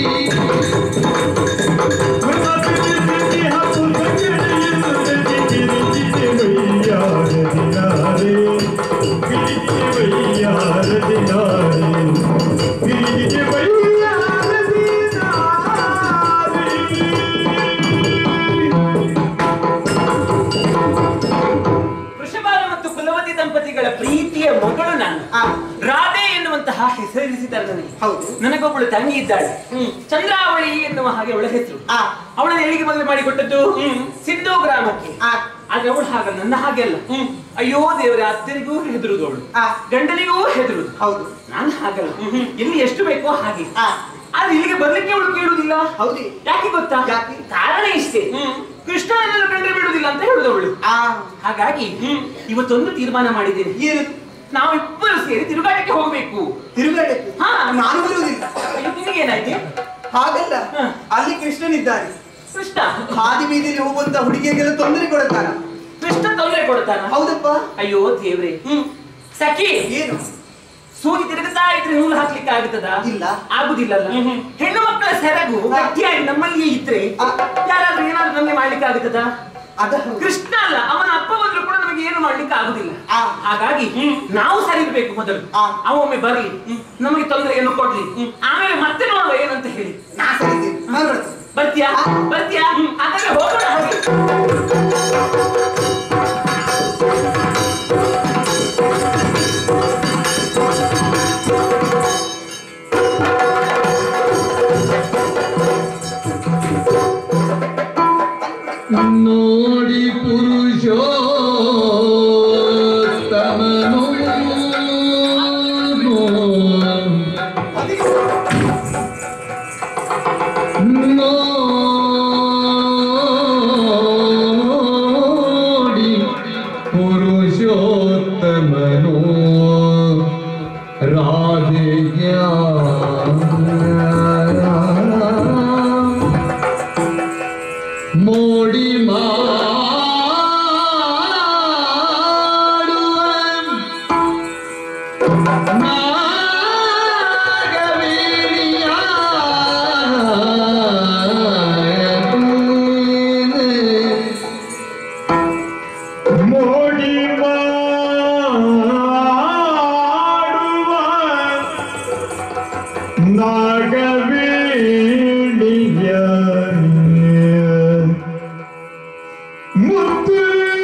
ವೃಷಭಾನು ಮತ್ತು ಕುಲವತಿ ದಂಪತಿಗಳ ಪ್ರೀತಿಯ ಮಗಳು ನಾನು ಆ, ರಾಧೆ ಎನ್ನುವಂತಹ ಹೆಸರಿಸಿದ್ದಾರೆ ನನಗೆ ಹೌದು ನನಗೊಬ್ಬಳು ತಂಗಿ ಇದ್ದಾಳೆ ಚಂದ್ರಾವಳಿ ಎನ್ನುವ ಹಾಗೆ ಅವಳ ಹೆಸರು ಆ, ಅವಳನ್ನು ಎಲ್ಲಿಗೆ ಮದುವೆ ಮಾಡಿಕೊಟ್ಟದ್ದು ಸಿಂಧು ಗ್ರಾಮಕ್ಕೆ ಆ, ಆದ್ರೆ ಅವಳು ಹಾಗಲ್ಲ ನನ್ನ ಹಾಗೆ ಅಲ್ಲ ಅಯ್ಯೋ ದೇವರ ಅತ್ತರಿಗೂ ಹೆದರುದು ಅವಳು ಆ, ಗಂಡನಿಗೂ ಹೆದರುದು ಹೌದು ನಾನು ಹಾಗಲ್ಲ ಎಲ್ಲಿ ಎಷ್ಟು ಬೇಕೋ ಹಾಗೆ ಆ, ಆದ್ರೆ ಇಲ್ಲಿಗೆ ಬರ್ಲಿಕ್ಕೆ ಅವಳು ಕೇಳುವುದಿಲ್ಲ ಹೌದು ಯಾಕೆ ಗೊತ್ತಾ ಯಾಕೆ? ಕಾರಣ ಇಷ್ಟೇ ಕೃಷ್ಣನನ್ನು ಕಂಡ್ರೆ ಬಿಡುವುದಿಲ್ಲ ಅಂತ ಹೇಳುದವಳು ಆ, ಹಾಗಾಗಿ ಇವತ್ತೊಂದು ತೀರ್ಮಾನ ಮಾಡಿದ್ದೇನೆ ಏನು ನಾವಿಬ್ಬರು ಸೇರಿ ತಿರುಗಾಟಕ್ಕೆ ಹೋಗ್ಬೇಕು ತಿರುಗಾಟಕ್ಕೆ ಹಾ. ನಾನು ಬರುವುದಿಲ್ಲ ಅಯ್ಯೋ, ನಿನಗೇನಾಯ್ತು ಹಾಗಲ್ಲ ಹ. ಅಲ್ಲಿ ಕೃಷ್ಣನಿದ್ದಾನೆ ಕೃಷ್ಣ ಹಾದಿ ಬೀದಿಯಲ್ಲಿ ಹೋಗುವಂತ ಹುಡುಗಿಯರಿಗೆಲ್ಲ ತೊಂದರೆ ಕೊಡುತ್ತಾನ ಕೃಷ್ಣ ತೊಂದರೆ ಕೊಡ್ತಾನ ಹೌದಪ್ಪ ಅಯ್ಯೋ ದೇವ್ರೆ ಸಖಿ ಏನು ಸೂಜಿ ತಿರುಗುತ್ತಾ ಇದ್ರೆ ನೂಲು ಹಾಕ್ಲಿಕ್ಕೆ ಆಗುತ್ತದ ಇಲ್ಲ. ಆಗುದಿಲ್ಲಲ್ಲ ಹೆಣ್ಣು ಮಕ್ಕಳ ಸೆರಗು ಹಾ. ಗಟ್ಟಿಯಾಗಿ ನಮ್ಮಲ್ಲಿಯೇ ಇದ್ರೆ ಆ. ಯಾರಾದ್ರೂ ಏನಾದ್ರೂ ನಮ್ಗೆ ಮಾಡ್ಲಿಕ್ಕೆ ಆಗುತ್ತದ ಅದ ಹೌದು. ಕೃಷ್ಣ ಅಲ್ಲ ಅವನ ಅಪ್ಪ ಬಂದ್ರು ಕೂಡ ನಮಗೆ ಏನು ಮಾಡ್ಲಿಕ್ಕೆ ಆಗುದಿಲ್ಲ ಆ. ಹಾಗಾಗಿ ನಾವು ಸರಿ ಇರ್ಬೇಕು ಮೊದಲು ಆ. ಅವ ಒಮ್ಮೆ ಬರ್ಲಿ ನಮಗೆ ತೊಂದರೆಯನ್ನು ಕೊಡ್ಲಿ ಆಮೇಲೆ ಮತ್ತೆ ನೋಡುವ ಏನಂತ ಹೇಳಿ ನಾ ಸರಿ ಇದ್ದೇನೆ. ನಾನು ಬರ್ತೇನೆ. ಬರ್ತೀಯಾ ಬರ್ತೀಯಾ ಹಾಗಾದ್ರೆ ಹೋಗೋಣ ಹಾಗೆ ನೋಡಿ ಪುರುಷೋತ್ತಮನು ಅದಕ್ಕೆ ನೋಡಿ ಪುರುಷೋತ್ತಮನು ರಾಧೆಯ ಮೋಡಿ ಮಾ ಮುತ್ತು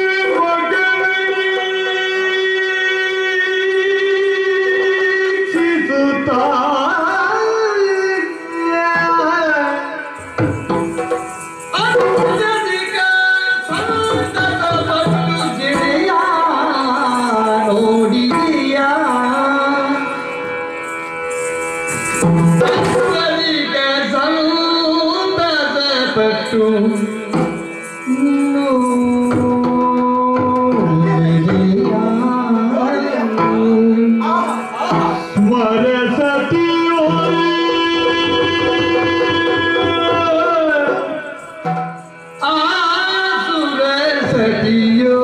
ಅತ್ಯಧಿಕ ಸಂತತ ಪಟ್ಟು ಗಿಳಿಯ ನೋಡಿದೆಯಾ ಅತ್ಯಧಿಕ ಸಂತತ ಪಟ್ಟು ನೋಡಿದೆಯಾ ಆಸುರ ಸತಿಯೋ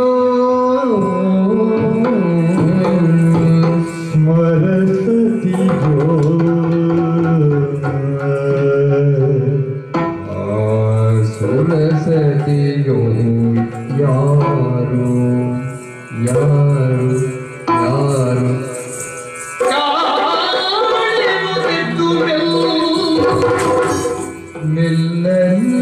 ಆಸುರ ಸತಿಯೋ ಯಾರು ಯಾರು ಯಾರು ಕಾಣಿಸುತ್ತಿದ್ದು ಮೆಲ್ಲನೆ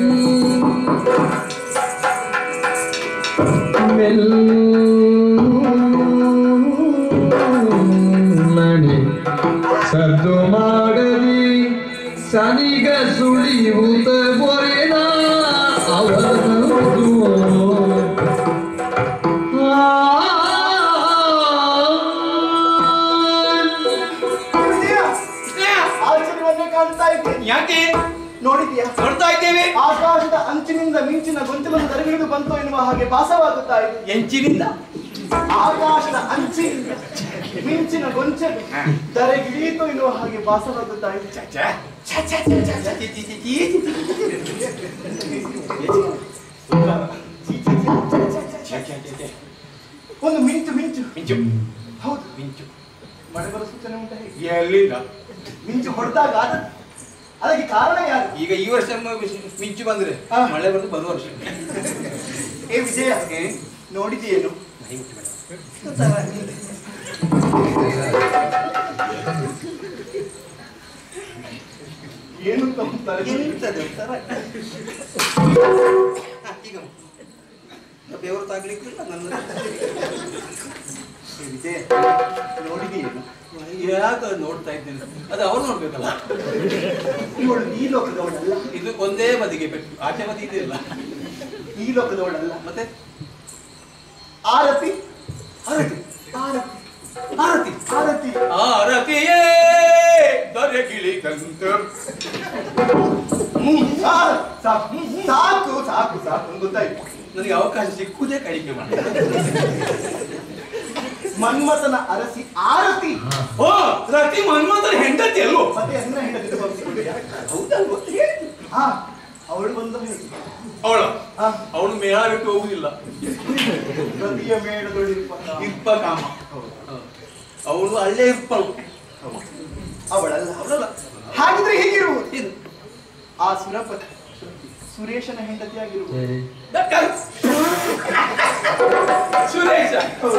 ಮೆಲ್ಲನೆ ಸದ್ದು ಮಾಡದಿ ಸನಿಗ ಸುಳಿಯುತ್ತ ಬೊರೆನ ಅವನದು ಆಶ್ಚರ್ಯವನ್ನೇ ಕಾಣ್ತಾ ಇದ್ದೇನೆ ಯಾಕೆ ನೋಡಿದ್ಯಾ ನೋಡ್ತಾ ಇದ್ದೇವೆ ಆಕಾಶದ ಅಂಚಿನಿಂದ ಮಿಂಚಿನ ಗೊಂಚಲನ್ನು ದರಗಿಳಿದು ಬಂತು ಎನ್ನುವ ಹಾಗೆ ಭಾಸವಾಗುತ್ತಾ ಇದೆ ಎಂಚಿನಿಂದ ಆಕಾಶದ ಅಂಚಿನಿಂದ ಮಿಂಚಿನ ಗೊಂಚಲು ದರೆಗಿಳಿಯಿತು ಎನ್ನುವ ಹಾಗೆ ಭಾಸವಾಗುತ್ತಾ ಇದೆ ಒಂದು ಮಿಂಚು ಮಿಂಚು ಮಿಂಚು ಹೌದು ಮಿಂಚು ಮಳೆ ಬರೋ ಸೂಚನೆ ಉಂಟಾ ಹೇಗೆ? ಎಲ್ಲಿಂದ ಮಿಂಚು ಹೊಡೆದಾಗ ಆದ ಅದಕ್ಕೆ ಕಾರಣ ಯಾರು ಈಗ ಈ ವರ್ಷ ಮ- ಮಿಂಚು ಬಂದ್ರೆ ಹಾ. ಮಳೆ ಬರೋದು ಬರುವ ವರ್ಷ ಏ ವಿಜಯ ಏ? ನೋಡಿದೆಯೇನು ಏನು ಅಂತ ಅಂತಾರೆ? ಎಂತದು ತರ? ಹಾ, ಈಗ ಬೆವರು ತಾಗ್ಲಿಕ್ಕಿಲ್ಲ ನನ್ನ ಏ ವಿಜಯ ನೋಡಿದೆಯೇನು ಯಾಕೆ ನೋಡ್ತಾ ಇದ್ದೇನೆ ಅದು ಅವ್ರು ನೋಡ್ಬೇಕಲ್ಲ ಇವಳು ಈ ಲೋಕದವಳಲ್ಲ ಇದು ಒಂದೇ ಬದಿಗೆ ಪೆಟ್ಟು ಆಚೆ ಬದಿ ಇದೆಯಲ್ಲ ಈ ಲೋಕದವಳಲ್ಲ ಮತ್ತೆ ಆರತಿ ಆರತಿ ಆರತಿ ಆರತಿ ಆರತಿ ಆರತಿಯೇ ದೊರೆಗಿಳಿದಂತ ಹ್ಮ್, ಸಾಕು, ಸಾಕು ಸಾಕು ಸಾಕು ಸಾಕು ಗೊತ್ತಾಯ್ತು ನನಗೆ ಅವಕಾಶ ಸಿಕ್ಕುದೇ ಕಡಿಮೆ ಮಾಡಿ ಮನ್ಮಥನ ಅರಸಿ ಆರತಿ ಓ ರತಿ ಮನ್ಮಥನ ಹೆಂಡತಿ ಅಲ್ವೋ ಮತ್ತೆ ಅನ್ನ ಹೆಂಡತಿ ಬಂದ್ಬಿಟ್ಟಿದ್ಯಾ? ಹೌದಲ್ವೋ ಹೇಳಿದ್ದು. ಹಾ ಅವಳು ಬಂದ ಹೇಗೆ ಅವಳ ಹಾ ಅವಳು ಮೇಳ ಬಿಟ್ಟು ಹೋಗುದಿಲ್ಲ ನದಿಯ ಮೇಳದೊಳಿರುವ ಇರ್ಪ ಕಾಮ ಅವಳು ಅಲ್ಲೇ ಇರ್ಪಳು ಅವಳಲ್ಲ ಅವಳಲ್ಲ ಹಾಗಿದ್ರೆ ಹೇಗಿರುವುದು ಇದು ಆ ಸುರಪತಿ ಸುರೇಶನ ಹೆಂಡತಿಯಾಗಿರುವುದು ಡಾಕ್ಟರ್ ಸುರೇಶ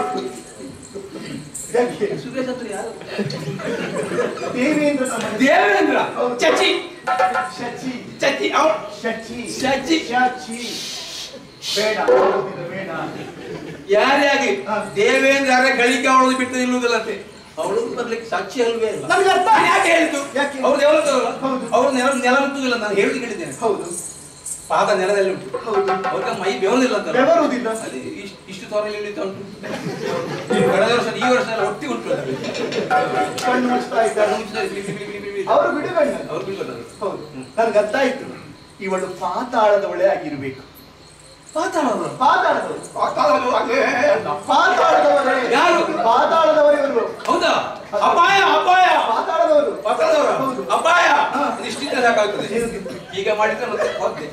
ಯಾಕೆ? ಸುರೇಶ್ ಅಂದ್ರೆ ಯಾರು ದೇವೇಂದ್ರನ ಮನೆ ದೇವೇಂದ್ರ ಚಚಿ ಶಚಿ ಚಚಿ ಅವ ಶಚಿ ಶಚಿ. ಶಚಿ ಬೇಡ ಆಗುದಿಲ್ಲ, ಬೇಡ ಯಾರೇ ಆಗಿ ಹಾ. ದೇವೇಂದ್ರ ಯಾರ ಗಳಿಕೆ ಅವಳು ಬಿಟ್ಟು ನಿಲ್ಲುವುದಿಲ್ಲಂತೆ ಅವಳು ಬರ್ಲಿಕ್ಕೆ ಸಾಕ್ಷಿ ಅಲ್ವೇ ಇಲ್ಲ ನನಗೆ ಅರ್ಥ ನಾನು ಯಾಕೆ ಹೇಳಿದ್ದು ಯಾಕೆ? ಅವ್ರು ದೇವರದವಲ್ಲ ಹೌದು. ಅವ್ರು ನೆಲ ನೆಲ ಮುಟ್ಟುದಿಲ್ಲ ನಾನು ಹೇಳುದು ಕೇಳಿದ್ದೇನೆ ಹೌದು ಪಾದ ನೆಲದಲ್ಲಿ ಉಂಟು ಹೌದು ಅವ್ರಿಗೆ ಮೈ ಬೆವರಿಲ್ಲ ಅಂತ ಬೆವರುವುದಿಲ್ಲ ಅಲ್ಲಿ ಇಷ್ಟು ಇಷ್ಟು ತೋರಲ್ಲಿ ಇಳಿತಾ ಉಂಟು ಕಳೆದ ವರ್ಷ ಈ ವರ್ಷ ಎಲ್ಲ ಒಟ್ಟಿ ಉಂಟು ಅದರಲ್ಲಿ. ಕಣ್ಣು ಮುಚ್ತಾ ಇದ್ದಾರೆ ಬಿಳಿ, ಬಿಳಿ, ಬಿಳಿ, ಬಿಳಿ, ಬಿಳಿ. ಅವರು ಬಿಡುಗಣ್ಣ ಅವ್ರು ಬೀಳ್ಬೋದು ಅದು. ಹೌದು ನನ್ಗೆ ಅರ್ಥ ಆಯ್ತು ಇವಳು ಪಾತಾಳದವಳೇ ಆಗಿರ್ಬೇಕು ಪಾತಾಳದವರು. ಪಾತಾಳದವರು ಪಾತಾಳದವರೇ. ಪಾತಾಳದವರೇ ಯಾರು? ಪಾತಾಳದವರು ಇವರು ಹೌದಾ ಅಪಾಯ ಅಪಾಯ ಪಾತಾಳದವರು ಪಾತಾಳದವರ ಹೌದು. ಅಪಾಯ ಹಾ. ನಿಶ್ಚಿತ ಸಾಕಾಗ್ತದೆ ಏನು? ಈಗ ಮಾಡಿದ್ರೆ ಮತ್ತೆ ಹೋಗ್ತೆ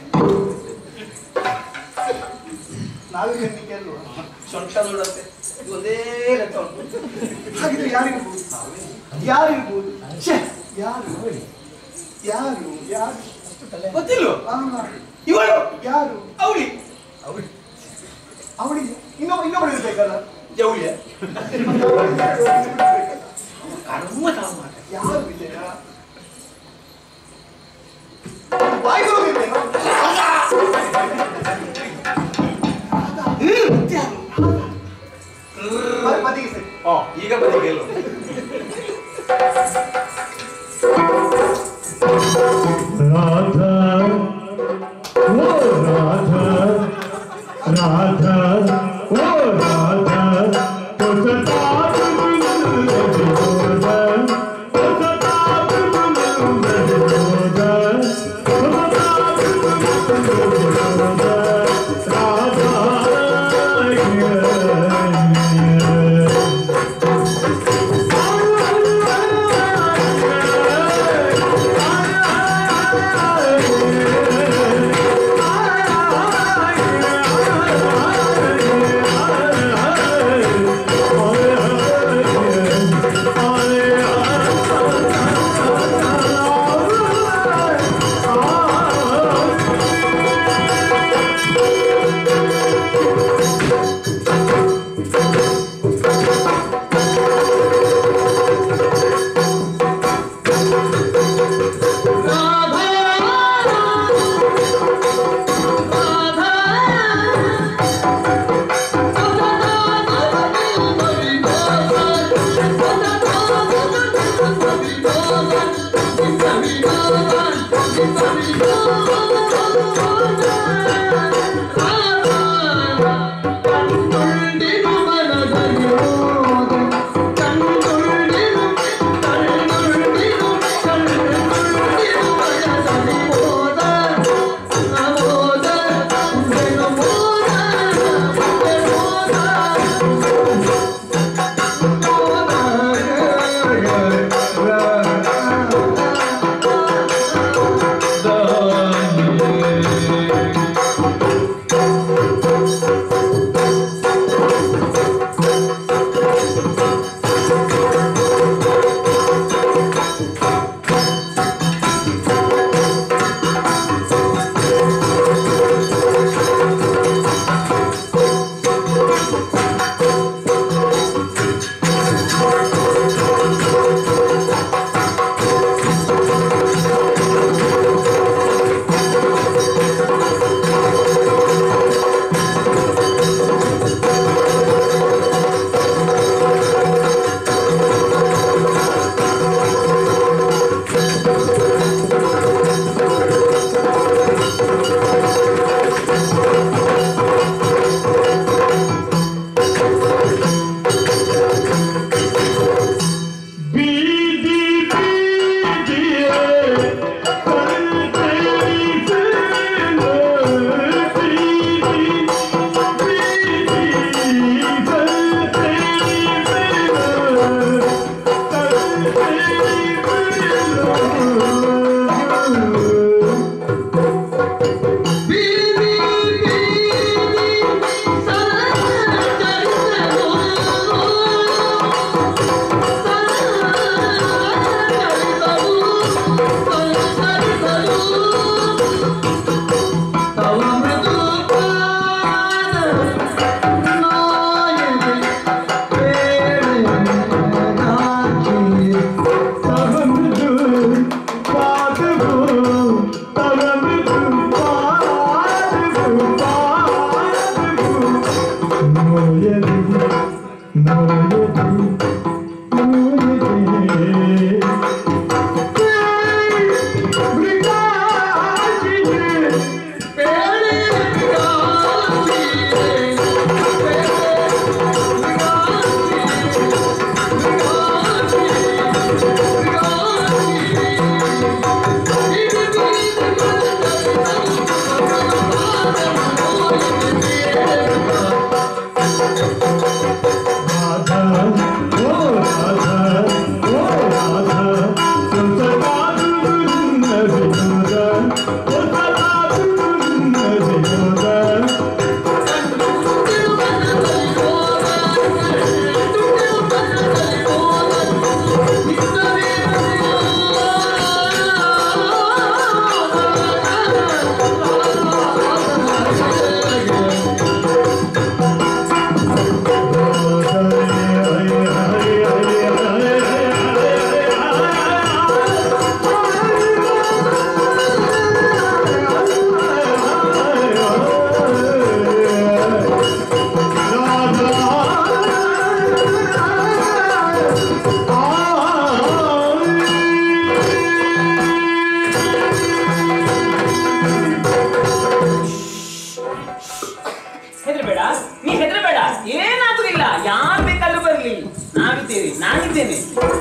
ನಾವೇ ಎನ್ನಿಕೆ ಅಲ್ವಾ ಸೊಂಟ ನೋಡತ್ತೆ ಇದು ಒಂದೇ ಲೆಕ್ಕ ಉಂಟು ಹಾಗಿದ್ರೆ ಯಾರಿರ್ಬೋದು ಯಾರಿರ್ಬೋದು ಛೆ, ಯಾರು ಯಾರು ಯಾರು ಗೊತ್ತಿಲ್ವ ಆ, ಇವಳು ಯಾರು ಅವಳಿ ಅವಳಿಗೆ ಇನ್ನೊಬ್ಬ ಇನ್ನೊಬ್ಬಳು ಇರ್ಬೇಕಲ್ಲ ಜವಳಿಯ ಕರ್ಮ ಕಾಮ. ಯಾರು ವಿಜಯ ಬಾಯಿ ಬರೋದಿಲ್ವೇನೋ? ರಾಧಾ ಓ ರಾಧಾ ಹೊಸತಾದ ವಿನೋದ ಹೊಸತಾದ ವಿನೋದ ಹೊಸತಾದ ವಿನೋದ ರಾಧಾ ಬೀದಿ ಬೀದಿಯೇ ಸಂಚರಿಸಲು ಬೀದಿ ಬೀದಿ ಸಂಚರಿಸಲು ಸಂಚರಿಸಲು ರಾಧಾ ಹೆದರಬೇಡ ನೀ ಹೆದರಬೇಡ ಏನಾಗುದಿಲ್ಲ ಯಾರು ಬೇಕಾದ್ರೂ ಬರ್ಲಿ ನಾವಿದ್ದೇವೆ ನಾನಿದ್ದೇನೆ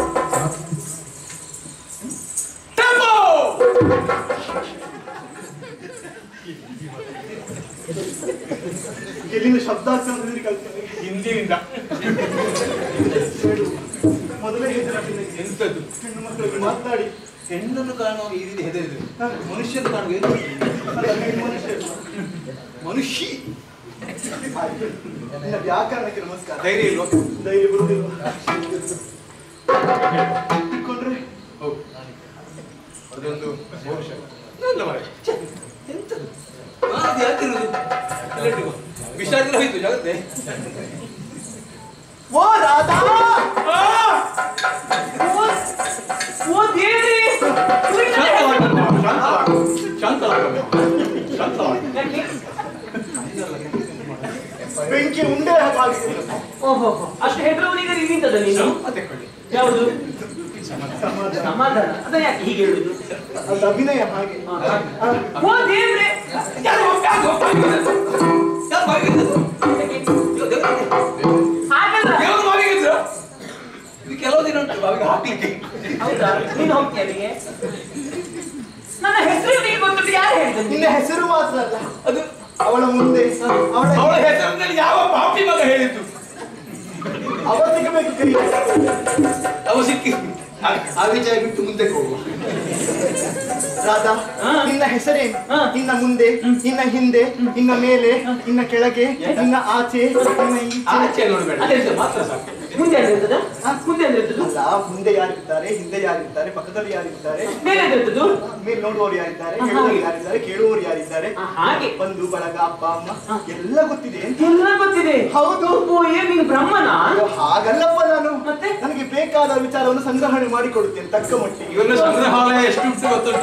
ಟೆಂಪೋ ಎಲ್ಲಿಂದ ಶಬ್ದ ಆಗ್ತಾ ಉಂಟು ಕಲ್ಪನೆ ಹಿಂದಿನಿಂದ ಮೊದಲೇ ಹೆದರಿಕೆ ಎಂತದ್ದು ಹೆಣ್ಣು ಮಕ್ಕಳಿಗೆ ಮಾತನಾಡಿ ಹೆಣ್ಣನ್ನು ಕಾಣುವ ಈ ರೀತಿ ಹೆದರಿದ್ರು ಮನುಷ್ಯನ ಕಾಣುವ ಏನು? ಅಲ್ಲ, ನೀನು ಮನುಷ್ಯ ಅಲ್ವಾ? ಮನುಷ್ಯ ಆಯ್ತು. ನಿನ್ನ ವ್ಯಾಕರಣಕ್ಕೆ ನಮಸ್ಕಾರ ಧೈರ್ಯ ಇಲ್ವಾ ಧೈರ್ಯ ಬರುವುದಿಲ್ವಾ ಇಟ್ಕೊಂಡ್ರೆ ಹೌದು ಅದೊಂದು ಮೋಕ್ಷ നല്ല ಮಾರ್ರೆ. ಛೆ, ಎಂತದು ಆ, ಅದು ಯಾಕಿರುದು ಎಲ್ಲ ಇಟ್ಕೋ. ವಿಷಾದ ಹೋಯ್ತು ಜಗತ್ತೆ ಓ ರಾಧಾ ಓ ದೇವ್ರೇ ಶಾಂತವಾಗು ಶಾಂತವಾಗು ಶಾಂತವಾಗು ಯಾಕೆ? ಬೆಂಕಿ ಉಂಡೆ ಹಾಗೆ ಓಹೋ ಅಷ್ಟು ಹೆದರುವನಿಗೆ ನಿಂತದ ನೀನು ಮತ್ತೆ ಕೊಳ್ಳಿ ಯಾವುದು ಸಮಾಧಾನ ಸಮಾಧಾನ ಅದನ್ನ ಯಾಕೆ ಹೀಗೆ ಹೇಳುದು ಅದು ಅಭಿನಯ ಹಾಗೆ ಹಾ, ಹಾಗೆ. ಆ, ಓ ದೇವ್ರೇ ಯಾರು ಯಾರು ಬಾವಿಗಿದ್ದದ್ದು? ಯಾರು ಬಾವಿಗಿದ್ದದ್ದು? ಯಾಕೆ? ಅಯ್ಯೋ, ದೇವ್ರೇ. ಹಾಗಲ್ಲ ದೇವರು ಬಾವಿಗಿದ್ರು ಇದು ಕೆಲವು ದಿನ ಉಂಟು ಬಾವಿಗೆ ಹಾಕ್ಲಿಕ್ಕೆ ಹೌದಾ ನೀನು ಹೋಗ್ತೀಯ ಅಲ್ಲಿಗೆ ನನ್ನ ಹೆಸರು ನಿನಗೆ ಗೊತ್ತುಂಟು ಯಾರು ಹೇಳಿದ್ರು ನಿನ್ನ ಹೆಸರು ಮಾತ್ರ ಅಲ್ಲ ಅದು ಅವಳ ಮುಂದೆ ಅವಳ ಅವಳ ಹೆಸರಿನಲ್ಲಿ ಯಾವ ಪಾಪಿ ಮಗ ಹೇಳಿದ್ದು ಅವ ಸಿಗಬೇಕು ಕೈ ಅವ ಸಿಕ್ಕಿ ಆ- ಆ ವಿಚಾರ ಬಿಟ್ಟು ಮುಂದೆ ಹೋಗುವ ರಾಧಾ ಹಾ. ನಿನ್ನ ಹೆಸರೇನು ಹಾ. ನಿನ್ನ ಮುಂದೆ ನಿನ್ನ ಹಿಂದೆ ನಿನ್ನ ಮೇಲೆ ನಿನ್ನ ಕೆಳಗೆ ನಿನ್ನ ಆಚೆ ನಿನ್ನ ಈಚೆ ಆಚೆ ನೋಡ್ಬೇಡ ಅದೆಂತ ಮಾತ್ರ ಸಾಕು ಮುಂದೆ ಅಂದ್ರೆ ಇರ್ತದ ಮುಂದೆ ಅಂದ್ರೆ ಇರ್ತದ್ದು ಅಲ್ಲ ಮುಂದೆ ಯಾರಿರ್ತಾರೆ ಹಿಂದೆ ಯಾರಿರ್ತಾರೆ ಪಕ್ಕದಲ್ಲಿ ಯಾರಿರ್ತಾರೆ ಮೇಲೆ ಅಂದ್ರೆ ಇರ್ತದ್ದು ಮೇಲೆ ನೋಡುವವರು ಯಾರಿದ್ದಾರೆ ಹಾ, ಹೇಳುವವರು ಹಾಗೆ. ಯಾರಿದ್ದಾರೆ ಕೇಳುವವರು ಯಾರಿದ್ದಾರೆ ಆ, ಹಾಗೆ ಬಂಧು ಬಳಗ ಅಪ್ಪ ಅಮ್ಮ ಹಾ. ಎಲ್ಲ ಗೊತ್ತಿದೆ ಎಲ್ಲ ಗೊತ್ತಿದೆ ಹೌದು ಓ ಏನ್ ನೀನು ಬ್ರಹ್ಮನ ಅಯ್ಯೋ, ಹಾಗಲ್ಲಪ್ಪ ನಾನು ಮತ್ತೆ? ನನಗೆ ಬೇಕಾದ ವಿಚಾರವನ್ನು ಸಂಗ್ರಹಣೆ ಮಾಡಿಕೊಡುತ್ತೇನೆ ತಕ್ಕ ಮಟ್ಟಿಗೆ ಇವನ ಸಂಗ್ರಹಾಲಯ ಎಷ್ಟು ಉಂಟು ಗೊತ್ತುಂಟ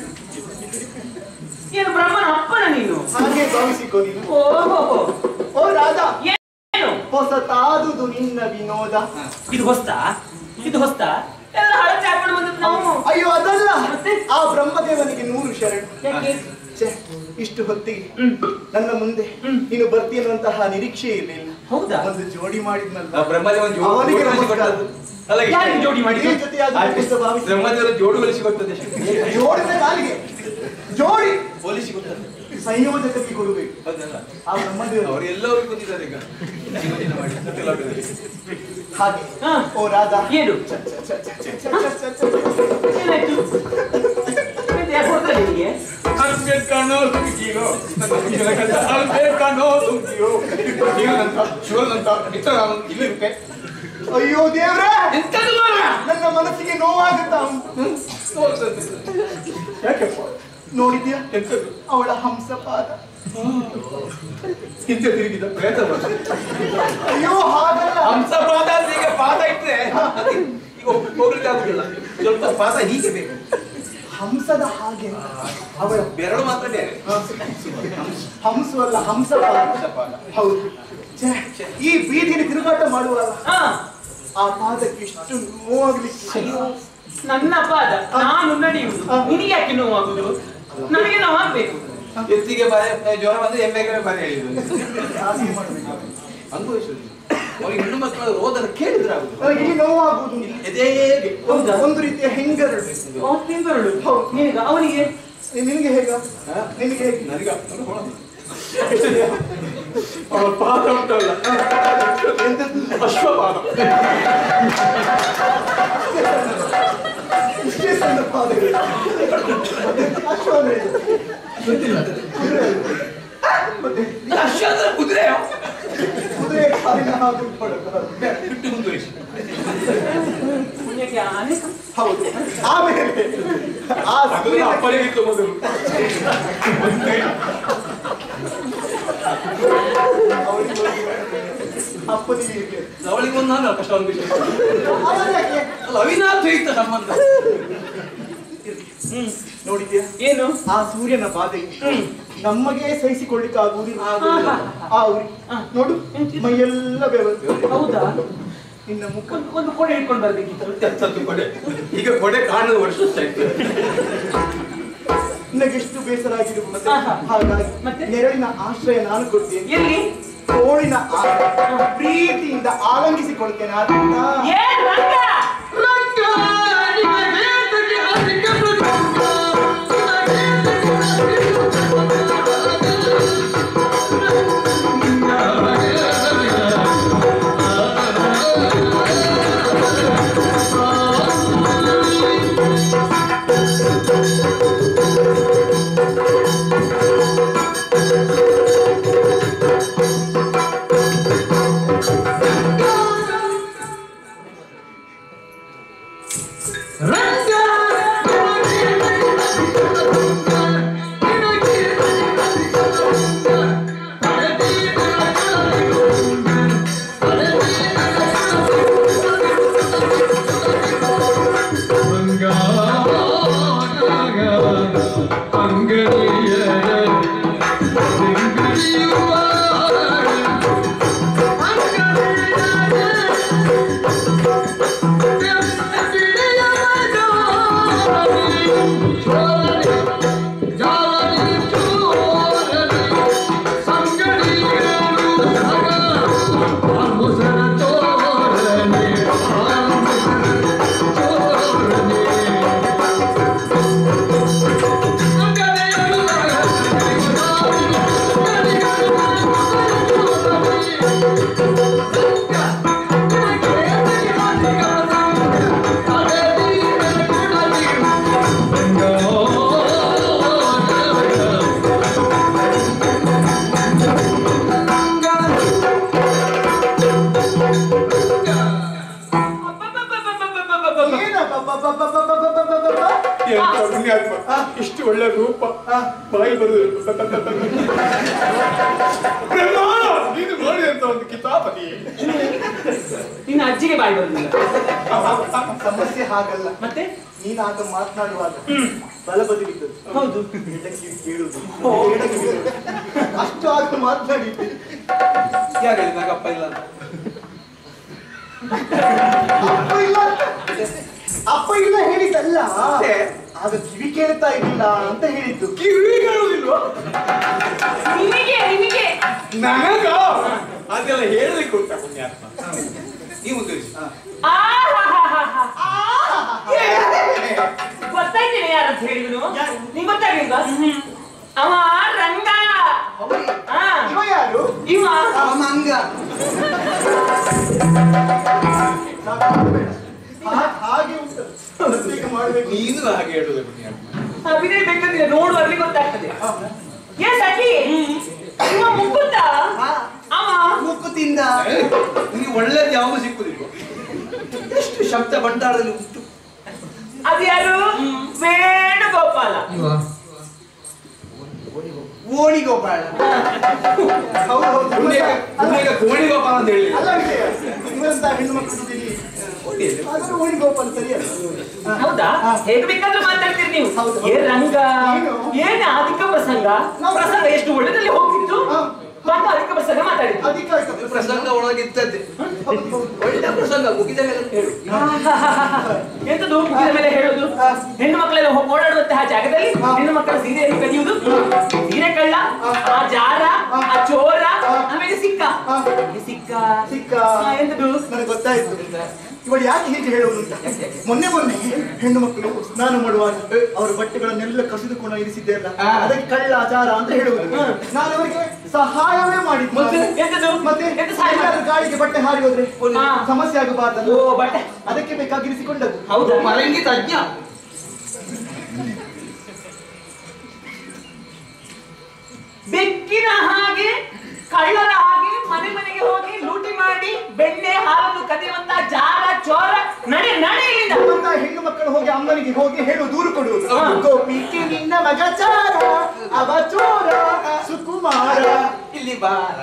ಏನು ಬ್ರಹ್ಮನ ಅಪ್ಪನ ನೀನು ಹಾಗೆ ಭಾವಿಸಿಕೊ ನೀನು ಓ ಹೋ, ಹೋ. ಓ ರಾಧಾ ಏನು ಹೊಸತಾದುದು ನಿನ್ನ ವಿನೋದ ಇದು ಹೊಸ್ತಾ ಇದು ಹೊಸ್ತಾ ಎಲ್ಲ ಹಳಚಿ ಹಾಕೊಂಡು ಬಂದದ್ದು ನಾವು ಅಯ್ಯೋ ಅದಲ್ಲ ಮತ್ತೆ? ಆ ಬ್ರಹ್ಮದೇವನಿಗೆ ನೂರು ಶರಣು ಯಾಕೆ ಛೆ, ಇಷ್ಟು ಹೊತ್ತಿಗೆ ಹ್ಮ್ ನನ್ನ ಮುಂದೆ ಹ್ಮ್. ನೀನು ಬರ್ತಿ ಅನ್ನುವಂತಹ ನಿರೀಕ್ಷೆ ಇರಲಿಲ್ಲ ಹೌದಾ ಒಂದು ಜೋಡಿ ಮಾಡಿದ್ನಲ್ಲ ಆ ಬ್ರಹ್ಮದೇವನ ಜೋಡು ಅವನಿಗೆ ಜೋಡು ನಮಸ್ಕಾರ. ಕೊಟ್ಟದ್ದು. ಅಲ್ಲ ಈಗ ಯಾರಿಗೆ ಜೋಡಿ ಮಾಡಿದ್ದು? ಈ ಜೊತೆಯಾಗಿ ಎಷ್ಟು ಭಾವಿಸಿ ಬ್ರಹ್ಮದೇವರ ಜೋಡು ಗಳಿಸಿ ಕೊಟ್ಟದ್ದು ಜೋಡಿನ ಕಾಲಿಗೆ ಜೋಡಿ ಪೊಲೀಸ್ ಕೊಟ್ಟದ್ದು ಸಂಯೋಜಕರಿಗೆ ಕೊಡಬೇಕು ಹೌದಲ್ಲ ಆ ಬ್ರಹ್ಮದೇವರು ಅವರು ಎಲ್ಲರೂ ಗೊತ್ತಿದ್ದಾರೆ ಈಗ ಯೋಚನೆ ಮಾಡಿ ಗೊತ್ತಿಲ್ಲ ಹಾಗೆ ಹಾ. ಓ ರಾಧಾ ಏನು ಛ, ಛ, ಛ, ಛ, ಛ, ಛ, ಛ, ಛ, ಛ. ಏನಾಯ್ತು ಮತ್ತೆ ಯಾಕೆ ಹೊಡ್ತಾರೆ ನಿನಗೆ ಅಲ್ಬೇಕನ್ನೋ ತುಮ್ಕಿಯೋ ಅಲ್ಬೇಕನ್ನೋ ತುಮ್ಕಿಯೋ ನೀವನಂತ ಶಿವನಂತ ಮಿತ್ರ ನಾನು ಇಲ್ಲಿ ಇರುವೆ ಅಯ್ಯೋ ದೇವ್ರೆ ಎಂತದು ಮಾರ ನನ್ನ ಮನಸ್ಸಿಗೆ ನೋವಾಗುತ್ತಾ ಉಂಟು ಯಾಕೆಪ್ಪ ನೋಡಿದ್ಯಾ ಎಂತದು ಅವಳ ಹಂಸಪಾದ ಹಿಂದೆ ತಿರುಗಿದ ಪ್ರೇತ ಬಂತು. ಅಯ್ಯೋ ಹಾಗಲ್ಲ ಹಂಸ ಪಾದ ಅಂತ ಈಗ ಪಾದ ಇಟ್ರೆ ಅದು ಈಗ ಹೋಗ್ಲಿಕ್ಕೆ ಆಗುದಿಲ್ಲ ಸ್ವಲ್ಪ ಪಾದ ಹೀಗೆ ಬೇಕು ಹಂಸದ ಹಾಗೆ ಅವಳ ಬೆರಳು ಮಾತ್ರ ಬೇರೆ ಹಂಸು ಅಲ್ಲ ಹಂಸಪಾದ ಹಂಸಪಾದ. ಹೌದು ಛೆ, ಈ ಬೀದಿಯಲ್ಲಿ ತಿರುಗಾಟ ಮಾಡುವಲ್ಲ ಹಾ ಆ ಪಾದಕ್ಕೆ ಎಷ್ಟು ನೋವಾಗ್ಲಿಕ್ಕೆ ಅಯ್ಯೋ ನನ್ನ ಪಾದ ನಾನು ನಡೆಯುವುದು ನಿನಗೆ ಯಾಕೆ ನೋವಾಗುದು ನನಗೆ ನೋವಾಗ್ಬೇಕು ಎತ್ತಿಗೆ ಬರೆ ಜ್ವರ ಬಂದ್ರೆ ಎಮ್ಮೆಗೆ ಬರೆ ಹೇಳಿದ್ರು ಹಾಗೆ ಮಾಡ್ಬೇಕು ಅನುಭವಿಸುದು ಅವ್ರಿಗೆ ಹೆಣ್ಣು ಮಕ್ಕಳ ರೋದನ ಕೇಳಿದ್ರೆ ಆಗುದು ನನಗೆ ಇಲ್ಲಿ ನೋವಾಗುವುದು ಎದೆಗೆ ಒಂದು ಒಂದು ರೀತಿಯ ಹೆಂಗರಳು ಓ, ತಿಂಗಳು ನಿನಗ ಅವನಿಗೆ ನಿನಗೆ ಹೇಗ ನಿನಗೆ ಹೇಗೆ ನನಗ ಅವಳ ಪಾದ ಉಂಟಲ್ಲ ಎಂತದ್ದು? ಅಶ್ವಪಾದ ಇಷ್ಟೇ ಸಣ್ಣ ಪಾದಗಳು ಅಶ್ವ ಅಂದ್ರೆ ಇದು. ಗೊತ್ತಿಲ್ಲ ಮತ್ತೆ ಅಶ್ವ ಅಂದ್ರೆ ಕುದುರೆ ಕುದುರೆ ಕಾಲಿನ ಹಾಗೆ ಹೊಡೆದ. ಬಿಟ್ಟು ಮುಂದುವರಿಸಿ ಪುಣ್ಯಕ್ಕೆ ಆನೆ ಹೌದು ಆಮೇಲೆ ಆ ಅದು ಸೂರ್ಯನ ಅಪ್ಪನಿಗಿತ್ತು ಮೊದಲು ಅವಳಿಗೆ ಹೋಗಿ ಅಪ್ಪನಿಗೆ ಹೀಗೆ. ಅವಳಿಗೆ ಒಂದು ನಾನು ಕಷ್ಟ ಅನ್ಬಿಟ್ಟು ಅದನ್ಯಾಕೆ? ಅಲ್ಲ ಅವಿನಾದ್ವೈತ ಸಂಬಂಧ ನೋಡಿದ್ಯಾ ಏನು ಆ ಸೂರ್ಯನ ಬಾಧೆ ನಮಗೆ ಸಹಿಸಿಕೊಳ್ಳಿಕ್ಕೆ ಆಗುವುದಿಲ್ಲ ಆ ಉರಿ ನೋಡು ಮೈಯೆಲ್ಲ ಬೆವರು ಹೌದಾ ನಿನ್ನ ಮುಖ ಒಂದು ಒಂದು ಕೊಡೆ ಹಿಡ್ಕೊಂಡು ಬರ್ಬೇಕಿತ್ತು ಎಂತದ್ದು ಕೊಡೆ ಈಗ ಕೊಡೆ ಕಾಣದ ವರ್ಷ ಆಯ್ತು ನಿನಗೆಷ್ಟು ಬೇಸರ ಆಗಿರ್ಬೋದು ಆಹಾ. ಹಾಗಾಗಿ ಮತ್ತೆ? ನೆರಳಿನ ಆಶ್ರಯ ನಾನು ಕೊಡ್ತೇನೆ ಎಲ್ಲಿ ತೋಳಿನ ಆ- ಪ್ರೀತಿಯಿಂದ ಆಲಂಗಿಸಿಕೊಳ್ತೇನೆ ಆದ್ರಿಂದ ಏನ್ ರಂಗ ಏನು ಅಬ್ಬಬ್ಬಬ್ಬಬ್ಬಬ್ಬಬ್ಬಬ್ಬಬ್ಬ? ಎಂತ ಪುಣ್ಯಾತ್ಮ ಇಷ್ಟು ಒಳ್ಳೆ ರೂಪ ಬಾಯಿ ಬರುದು ಬ್ರಹ್ಮ ನೀನು ಮಾಡಿದಂತ ಒಂದು ಕಿತಾಪತಿ ನಿನ್ನ ಅಜ್ಜಿಗೆ ಬಾಯಿ ಬರುದಿಲ್ಲ ಸಮಸ್ಯೆ ಹಾಗಲ್ಲ ಮತ್ತೆ ನೀನು ಆಗ ಮಾತನಾಡುವಾಗ ಬಲ ಬದಿಲಿದ್ದದ್ದು ಹೌದು ಎಡಕ್ಕೆ ಕೇಳುದು ಎಡಕ್ಕೆ ಕೇಳುದು. ಅಷ್ಟು ಆಗ ಮಾತನಾಡಿದ್ದೆ ಯಾರು ಹೇಳಿದ ನಾಗಪ್ಪ ಇಲ್ಲ ಅಂತ ಅಪ್ಪ ಇಲ್ಲ ಅಂತ. ಅಪ್ಪ ಇಲ್ಲ ಹೇಳಿದ್ದಲ್ಲ ಮತ್ತೆ? ಆಗ ಕಿವಿ ಕೇಳ್ತಾ ಇರ್ಲಿಲ್ಲ ಅಂತ ಹೇಳಿದ್ದು ಕಿವಿ ಕೇಳುವುದಿಲ್ವಾ ನಿನಗೆ ನಿನಗೆ ನನಗ ಅದೆಲ್ಲ ಹೇಳಲಿಕ್ಕೆ ಉಂಟ ಪುಣ್ಯಾತ್ಮ ನೀವು ತಿಳಿಸಿ ಆಹಾಹಾಹಾಹಾ. ಗೊತ್ತಾಯ್ತೇನೆ ಯಾರಂತ ಹೇಳಿದ್ರು ನಿಂಗೆ ಗೊತ್ತಾಗ್ಲಿಲ್ವಾ ಅವ ರಂಗ ಹೌದು. ಆ, ಇವ ಯಾರು ಇವ ಮಂಗ ಸಾಕು, ಮಾಡ್ಬೇಡ. ಹಾ- ಹಾಗೆ ಉಂಟು ಪ್ರತ್ಯೇಕ ಮಾಡ್ಬೇಕು ನೀನು ಹಾಗೆ ಹೇಳುದು ಪುಣ್ಯಾತ್ಮ ಅಭಿನಯ ಬೇಕಂದ್ರೆ ನೋಡುವಲ್ಲಿ ಗೊತ್ತಾಗ್ತದೆ ಏ ಸಖಿ ಇವ ಮುಕುಂದ ಅವ ಮುಕ್ಕುತ್ತಿಂದ ನಿಮಗೆ ಒಳ್ಳೇದು ಯಾವುದು ಸಿಕ್ಕುದಿಲ್ಲ ಎಷ್ಟು ಶಬ್ದ ಭಂಡಾರದಲ್ಲಿ ಉಂಟು ಅದು ಯಾರು ವೇಣುಗೋಪಾಲ ಇವ ಓಣಿ ಗೋಪಾಲ ಹೌದು ಹೌದು ಪುಣ್ಯಕ ಪುಣ್ಯಕ ಕೋಣಿ ಗೋಪಾಲ ಅಂತ ಹೇಳಿ ಅಲ್ಲ ವಿಷಯ ಇವರಂತ ಹೆಣ್ಣು ಮಕ್ಕಳು ಇಲ್ಲಿ ಆದರೂ ಓಣಿ ಗೋಪಾಲ್ ಸರಿಯಲ್ಲ ಹೌದಾ ಹೇಗೆ ಬೇಕಾದ್ರೂ ಮಾತಾಡ್ತೀರಿ ನೀವು ಹೌದು. ಏ ರಂಗ ಏನು? ಏನ್ ಅಧಿಕ ಪ್ರಸಂಗ ನಾವು- ಪ್ರಸಂಗ ಎಷ್ಟು ಒಳ್ಳೆದಲ್ಲಿ ಹೋಗಿತ್ತು ಹಾ. ಬಂದು ಅಧಿಕ ಪ್ರಸಂಗ ಮಾತಾಡಿದ್ದು ಅದಕ್ಕೆ ಆಯ್ತು ಪ್ರಸಂಗ ಒಳಗಿದ್ದದ್ದೆ ಹೌದು, ಹೌದು. ಒಳ್ಳೆ ಪ್ರಸಂಗ ಮುಗಿದ ಮೇಲೆ ಅಂತ ಹೇಳು ಎಂತದು ಮುಗಿದ ಮೇಲೆ ಹೇಳುದು ಹೆಣ್ಣು ಮಕ್ಕಳೆಲ್ಲ ಹೋಗಿ ಓಡಾಡುವಂತಹ ಜಾಗದಲ್ಲಿ ಹೆಣ್ಣು ಮಕ್ಕಳ ಸೀರೆಯನ್ನು ಕದಿಯುವುದು ಸೀರೆ ಕಳ್ಳ ಆ ಜಾರ ಆ ಚೋರ ಆಮೇಲೆ ಸಿಕ್ಕ ಈ ಸಿಕ್ಕ ಸಿಕ್ಕ ಆ, ಎಂತದು ನನಗೆ ಗೊತ್ತಾಯ್ತು ಇವಳು ಯಾಕೆ ಹೀಗೆ ಹೇಳುವುದು ಅಂತ ಮೊನ್ನೆ ಮೊನ್ನೆ ಹೆಣ್ಣು ಮಕ್ಕಳು ಸ್ನಾನ ಮಾಡುವಾಗ ಅವರ ಬಟ್ಟೆಗಳನ್ನೆಲ್ಲ ಕಸಿದುಕೊಂಡು ಇರಿಸಿದ್ದೆ ಅಲ್ಲ ಆ. ಅದಕ್ಕೆ ಕಳ್ಳ ಆಚಾರ ಅಂತ ಹೇಳುವುದು ನಾನು ಅವರಿಗೆ ಸಹಾಯವೇ ಮಾಡಿದ್ದು ಮತ್ತೆ? ಎಂತದು ಮತ್ತೆ ಎಂತ ಸಹಾಯ ಎಲ್ಲಾದ್ರೂ ಮಾಡಿದ್ದು? ಗಾಳಿಗೆ ಬಟ್ಟೆ ಹಾರಿ ಹೋದ್ರೆ ಹಾ. ಸಮಸ್ಯೆ ಆಗಬಾರ್ದಲ್ಲ ಓ ಬಟ್ಟೆ ಅದಕ್ಕೆ ಬೇಕಾಗಿರಿಸಿಕೊಂಡದ್ದು ಹೌದಾ ಮರಂಗಿ ತಜ್ಞ ಬೆಕ್ಕಿನ ಹಾಗೆ ಕಳ್ಳರ ಹಾಗೆ ಮನೆ ಮನೆಗೆ ಹೋಗಿ ಲೂಟಿ ಮಾಡಿ ಬೆಣ್ಣೆ ಹಾಲನ್ನು ಕದಿಯುವಂತ ಜಾರ ಚೋರ ನಡೆ ನಡೆ ಇಲ್ಲಿಂದ ಅಂತ ಹೆಣ್ಣು ಮಕ್ಕಳು ಹೋಗಿ ಅಮ್ಮನಿಗೆ ಹೋಗಿ ಹೇಳು ದೂರು ಕೊಡುವುದು ಹಾ. ಗೋಪಿಕೆ ನಿನ್ನ ಮಗ ಚಾರ ಅವ ಚೋರ ಸುಕುಮಾರ ಇಲ್ಲಿ ಬಾರ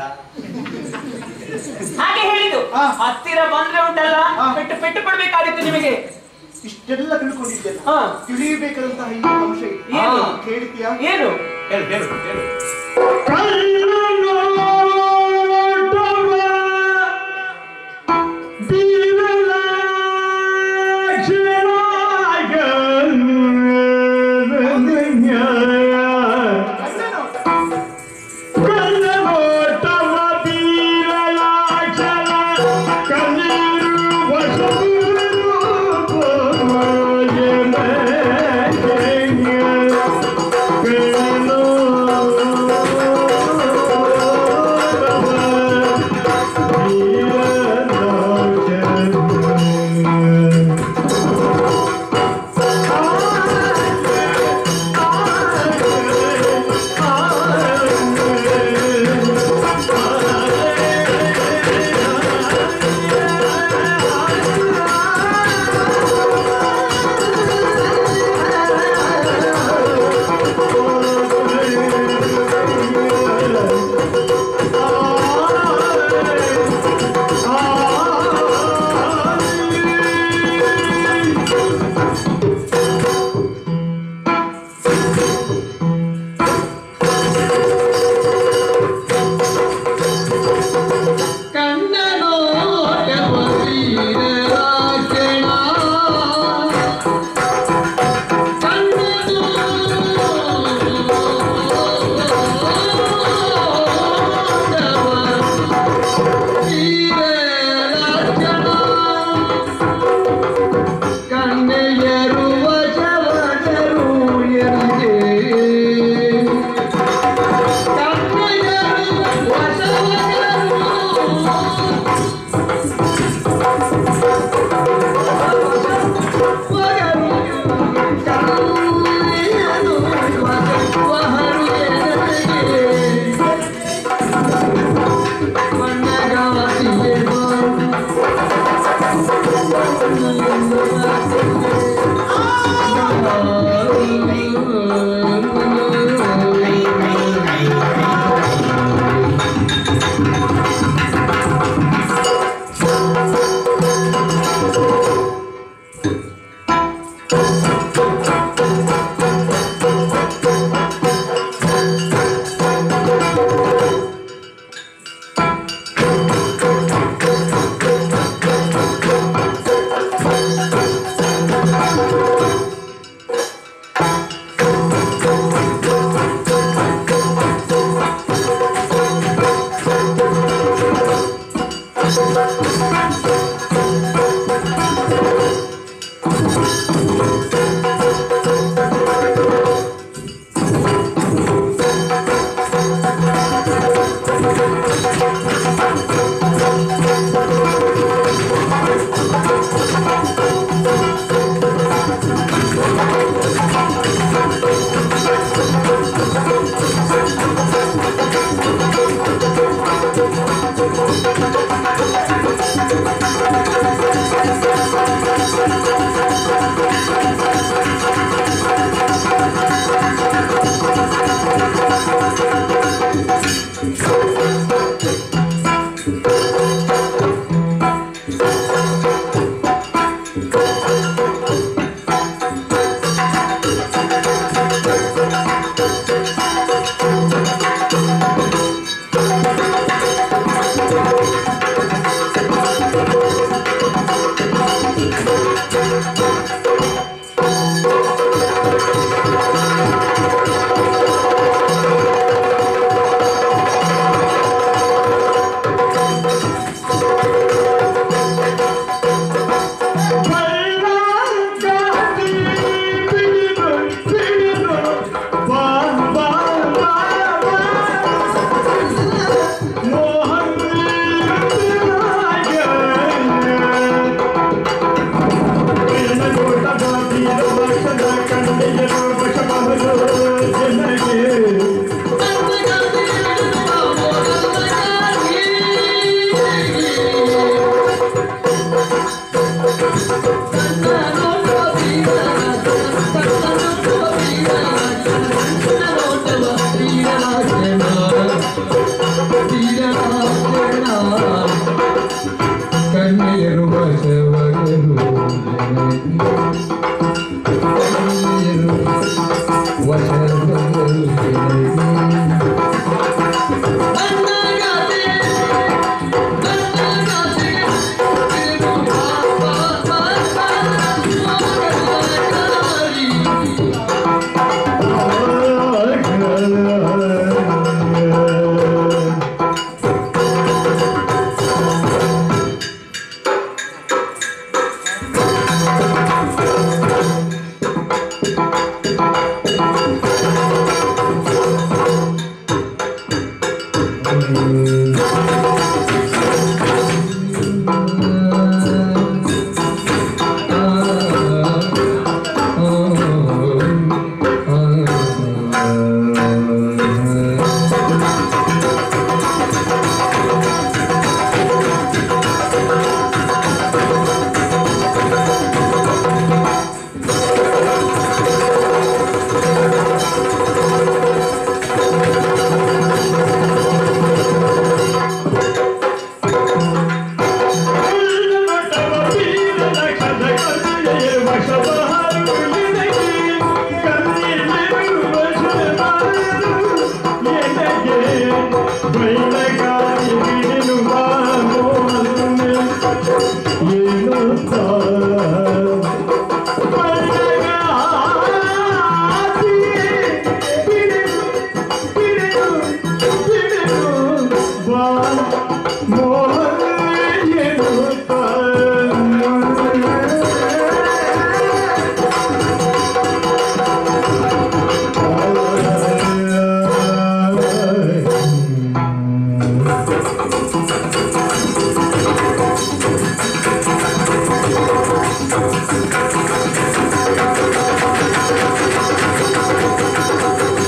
ಹಾಗೆ ಹೇಳಿದ್ದು ಹಾ. ಹತ್ತಿರ ಬಂದ್ರೆ ಉಂಟಲ್ಲ ಹಾ. ಪೆಟ್ಟು ಪೆಟ್ಟು ಕೊಡ್ಬೇಕಾಗಿತ್ತು ನಿಮಗೆ ಇಷ್ಟೆಲ್ಲ ತಿಳ್ಕೊಂಡಿದ್ದೆಲ್ಲ ಹಾ. ತಿಳಿಯಬೇಕಾದಂತಹ ಇನ್ನೊಂದು ಅಂಶ ಇದೆ ಏನು? ಕೇಳ್ತೀಯಾ ಏನು ಹೇಳು ಹೇಳು ಹೇಳು ಅಣ್ಣನು, ಕಳ್ಳನೋಟವ ಬೀರಲಾಕ್ಷಣಾಗ ಕಣ್ಣೀರು ಬಸವಗರು ಕಣ್ಣೀರು ವಸವಗರು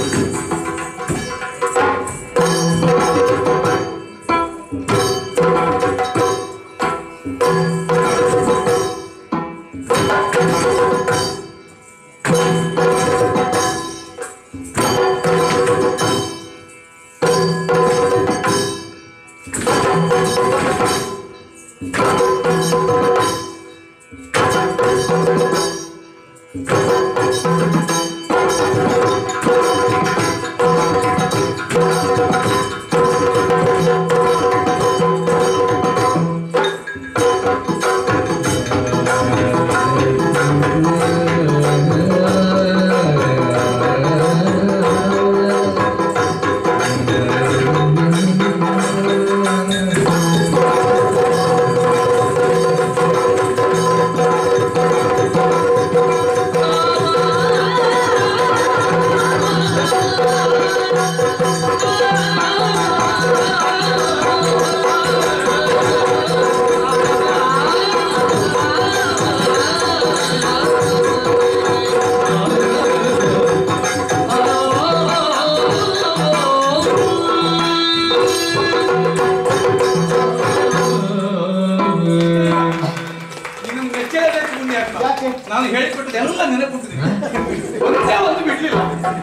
ಆ ನೀನು ಮೆಚ್ಚಲೇಬೇಕು ಪುಣ್ಯಾತ್ಮ ಯಾಕೆ? ನಾನು ಹೇಳಿಕೊಟ್ಟದೆಲ್ಲ ನೆನಪುಟ್ಟಿದ್ದೀನಿ ಒಂದೇ ಒಂದು ಬಿಡ್ಲಿಲ್ಲ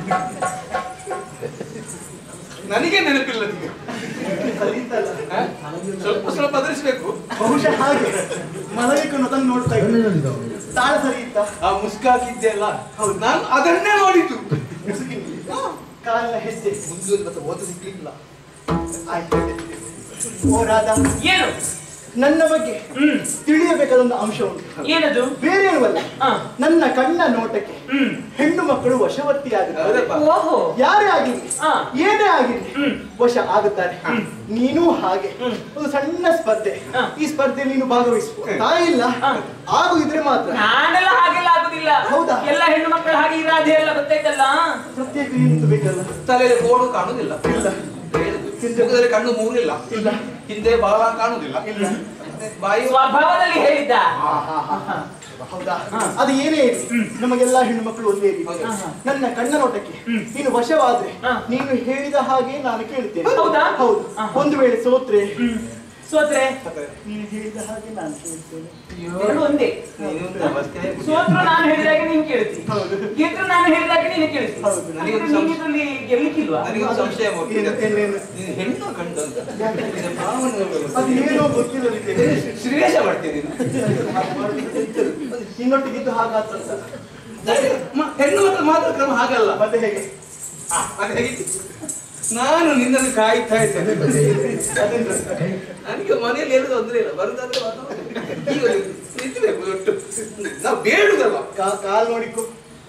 ನನಗೆ ನೆನಪಿಲ್ಲ ಈಗ ಕಲಿತಲ್ಲ ಹ? ಸ್ವಲ್ಪ ಸ್ವಲ್ಪ ಬದಲಿಸ್ಬೇಕು ಬಹುಶಃ ಹಾಗೆ ಮಲಗಿಕೊಂಡು ತಂದು ನೋಡ್ತಾ ಇದ್ದೆ ತಾಳ ಸರಿ ಇತ್ತ ಆ ಮುಸ್ಕಾಕಿದ್ದೆ ಅಲ್ಲ ಹೌದು ನಾನು ಅದನ್ನೇ ನೋಡಿದ್ದು ಕಾಲಿನ ಹೆಜ್ಜೆ ಮುಂದೂರಿ ಮತ್ತೆ ಓದ ಸಿಗ್ಲಿಲ್ಲ ಆಯ್ತು ಓ ರಾಧಾ ಏನು ನನ್ನ ಬಗ್ಗೆ ಹ್ಮ್ ತಿಳಿಯಬೇಕಾದ ಒಂದು ಅಂಶ ಉಂಟು ಏನದು ಬೇರೆ ಅಲ್ಲ ಆ, ನನ್ನ ಕಣ್ಣ ನೋಟಕ್ಕೆ ಹ್ಮ್ ಹೆಣ್ಣು ಮಕ್ಕಳು ವಶವರ್ತಿಯಾಗುತ್ತಾರೆ ಹೌದಪ್ಪ ಓಹೋ ಯಾರೇ ಆಗಿರ್ಲಿ ಆ. ಏನೇ ಆಗಿರ್ಲಿ ಹ್ಮ್. ವಶ ಆಗುತ್ತಾರೆ ನೀನು ಹಾಗೆ ಹ್ಮ್. ಒಂದು ಸಣ್ಣ ಸ್ಪರ್ಧೆ ಆ. ಈ ಸ್ಪರ್ಧೆಯಲ್ಲಿ ನೀನು ಭಾಗವಹಿಸುವ ತಾಯಿಲ್ಲ ಆ. ಆಗುದಿದ್ರೆ ಮಾತ್ರ ನಾನೆಲ್ಲ ಹಾಗೆಲ್ಲ ಆಗುದಿಲ್ಲ ಹೌದಾ? ಎಲ್ಲ ಹೆಣ್ಣು ಮಕ್ಕಳು ಹಾಗೆ ಇರಾದೆ ಎಲ್ಲ ಗೊತ್ತಾಯ್ತಲ್ಲ ಪ್ರತ್ಯೇಕ ಏನು ಬೇಕಲ್ಲ ತಲೆಯಲ್ಲಿ ಬೋರ್ಡು ಕಾಣುದಿಲ್ಲ ಇಲ್ಲ ಮುಖದಲ್ಲಿ ಕಣ್ಣು ಮೂರಿಲ್ಲ ಇಲ್ಲ ಹಿಂದೆ ಬಾಲ ಕಾಣುದಿಲ್ಲ ಇಲ್ಲ ಬಾಯಿ ಸ್ವಭಾವದಲ್ಲಿ ಹೇಳಿದ್ದ ಹಾ, ಹಾ, ಹಾ, ಹಾ. ಹೌದಾ ಅದು ಏನೇ ಇರಲಿ ನಮಗೆಲ್ಲ ಹೆಣ್ಣು ಮಕ್ಕಳು ಒಂದೇ ರೀತಿ ಹೌದು. ನನ್ನ ಕಣ್ಣ ನೋಟಕ್ಕೆ ನೀನು ವಶವಾದ್ರೆ ಹಾ. ನೀನು ಹೇಳಿದ ಹಾಗೆ ನಾನು ಕೇಳ್ತೇನೆ ಹೌದಾ? ಹೌದು ಹಾ. ಒಂದು ವೇಳೆ ಸೋತ್ರೆ ಸೋತ್ರೆ ನೀನು ಹೇಳಿದ ಹಾಗೆ ನಾನು ಕೇಳ್ತೇನೆ ಎರಡು ಒಂದೇ ನೀನು ಒಂದು ಅವಸ್ಥೆ ಸೋತ್ರು ನಾನು ಹೇಳಿದಾಗ ನೀನ್ ಕೇಳ್ತಿ ಹೌದು. ಗೆದ್ರು ನಾನು ಹೇಳಿದಾಗ ನೀನು ಕೇಳ್ತಿ ಹೌದು. ನನಗೆ ಒಂದು ನೀನ್ ಇದ್ರಲ್ಲಿ ಗೆಲ್ಲಿಕ್ಕಿಲ್ವಾ ನನಗೊಂದು ಸಂಶಯ ಮೂಡ್ತಿದೆ. ಏನು- ಏನೇನು? ನೀನು ಹೆಣ್ಣು ಕಂಡು ಅಂತ ನಿನ್ನ ಭಾವನೆ ನೋಡ್ಬೇಕು. ಅದು ಏನೋ ಗೊತ್ತಿಲ್ಲದಿದೆ ಶ್ರೀವೇಷ ಮಾಡ್ತೀನಿ ನಿನ್ನೊಟ್ಟಿಗಿದ್ದು ಹಾಗಾಗ್ತದ ಹೆಣ್ಣು ಮಕ್ಕಳು ಮಾತ್ರ ಕ್ರಮ ಹಾಗಲ್ಲ ಮತ್ತೆ ಹೇಗೆ ಅದು ಹೇಗೆ ನಾನು ನಿನ್ನನ್ನು ಕಾಯ್ತಾ ಇದ್ದೇನೆ ಅದೇನು? ನನಗೆ ಮನೆಯಲ್ಲಿ ಏನು ತೊಂದರೆ ಇಲ್ಲ ಬರುದಾದ್ರೆ ಮಾತಾಡು. ಈಗ ನಿಂತಬೇಕು ಒಟ್ಟು ನಾವು ಬೇಡುದಲ್ಲ ಕಾ- ಕಾಲ್ ನೋಡಿಕೊ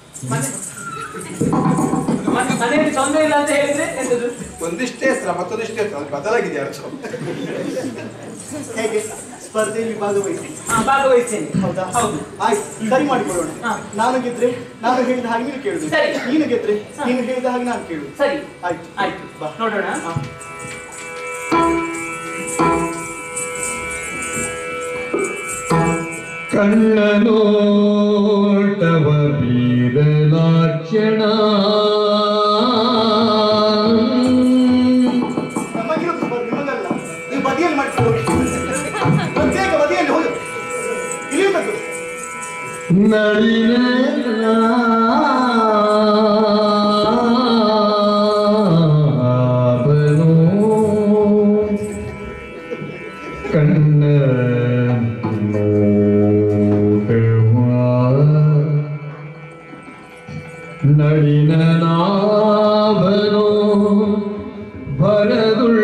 ಮತ್ತೆ ಮನೆಯಲ್ಲಿ ತೊಂದರೆ ಇಲ್ಲ ಅಂತ ಹೇಳಿದ್ರೆ ಎಂತದು ಒಂದಿಷ್ಟೇ ಹತ್ರ ಮತ್ತೊಂದಿಷ್ಟೇ ಹತ್ರ ಅದು ಬದಲಾಗಿದೆ ಅರ್ಥ ಹೇಗೆ ಸ್ಪರ್ಧೆಯಲ್ಲಿ ಭಾಗವಹಿಸಿ ಹಾ ಭಾಗವಹಿಸ್ತೇನೆ ಹೌದಾ ಹೌದು ಆಯ್ತು ಸರಿ ಮಾಡಿಕೊಳ್ಳೋಣ ಹಾ. ನಾನು ಗೆದ್ರೆ ನಾನು ಹೇಳಿದ ಹಾಗೆ ನೀನು ಕೇಳುದು ಸರಿ. ನೀನು ಗೆದ್ರೆ ಹಾ. ನೀನು ಹೇಳಿದ ಹಾಗೆ ನಾನು ಕೇಳುದು ಸರಿ ಆಯ್ತು ಆಯ್ತು ಬಾ. ನೋಡೋಣ ಹಾ. ಕಣ್ಣ ನೋಟವ ಬೀರಲಾಕ್ಷಣ ನಮಗಿರೋದು ಸ್ಪರ್ಧೆ ನಿಮಗಲ್ಲ ನೀವು ಬದಿಯಲ್ಲಿ ಮಾಡಿಕೊಳ್ಳಿ ಪ್ರತ್ಯೇಕ ಬದಿಯಲ್ಲಿ ಹೋಗಿ ಇಲ್ಲಿ ಬೇಕು ನಳಿನ ಕಣ್ಣ ನಳಿನ ನಾಭನೋ ಭರದುಳ್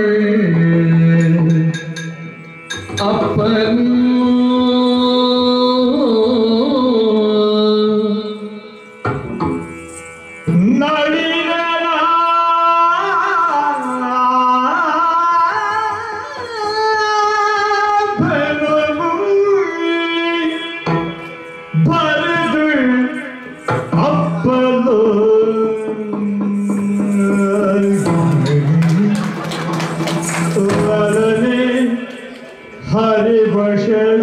ಅಪ್ಪನು ಹರಿ ಭಷಣ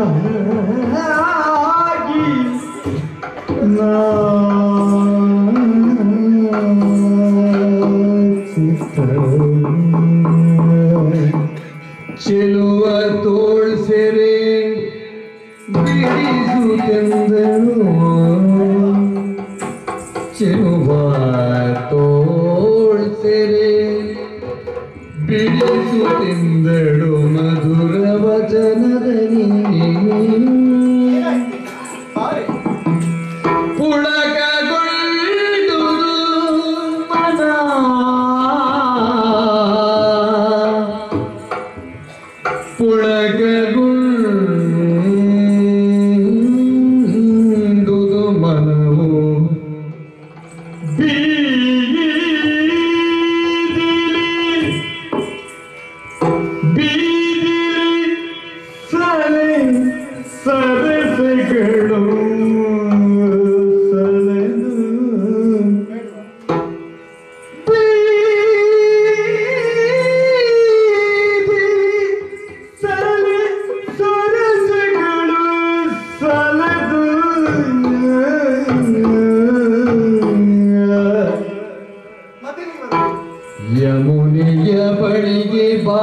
ಚೆಲುವ ತೋಳ್ ಸೆರೆ ಬಿಡಿಸುತ್ತೆಂದನು ಚೆಲುವ ತೋಳ್ ಸೆರೆ ಬಿಡಿಸುತ್ತೆಂದಳು ಮಧುರ ವಚನದಲ್ಲಿ ಪುಳಕಗುಂದುದು ಮನವು ಬೀದಿಲಿ ಬೀದಿಲಿ ಸಲೆ ಸರಸಗಳು ಸಲೆದು ಬೀದಿಲಿ ಸಲೆ ಸರಸಗಳು ಸಲೆದು ಮತ್ತೆ ನೀವು ಯಮುನೆಯ ಬಳಿಗೆ ಬಾ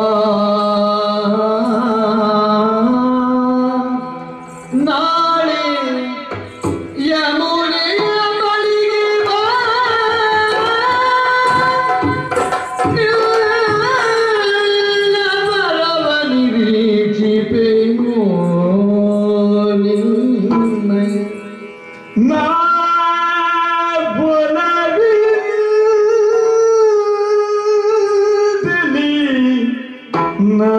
ನಾಳೆ ಯಮುನೆಯ ಬಳಿಗೆ ಬಾ ನಿನ್ನ ಬರವ ನಿರೀಕ್ಷಿಪೆನು ನಿನ್ನಯ ನಾ ಬೊಲವಿರಲಿ ನಾ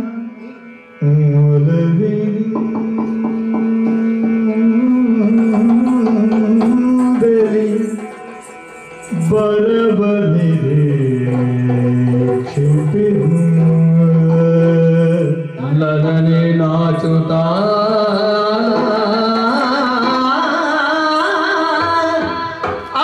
ಮೊಲವಿರಲಿ ಬರಬನಿರೆ ಕ್ಷಿಪಿರು ಲದನೆ ನಾಚುತ್ತಾ ಆ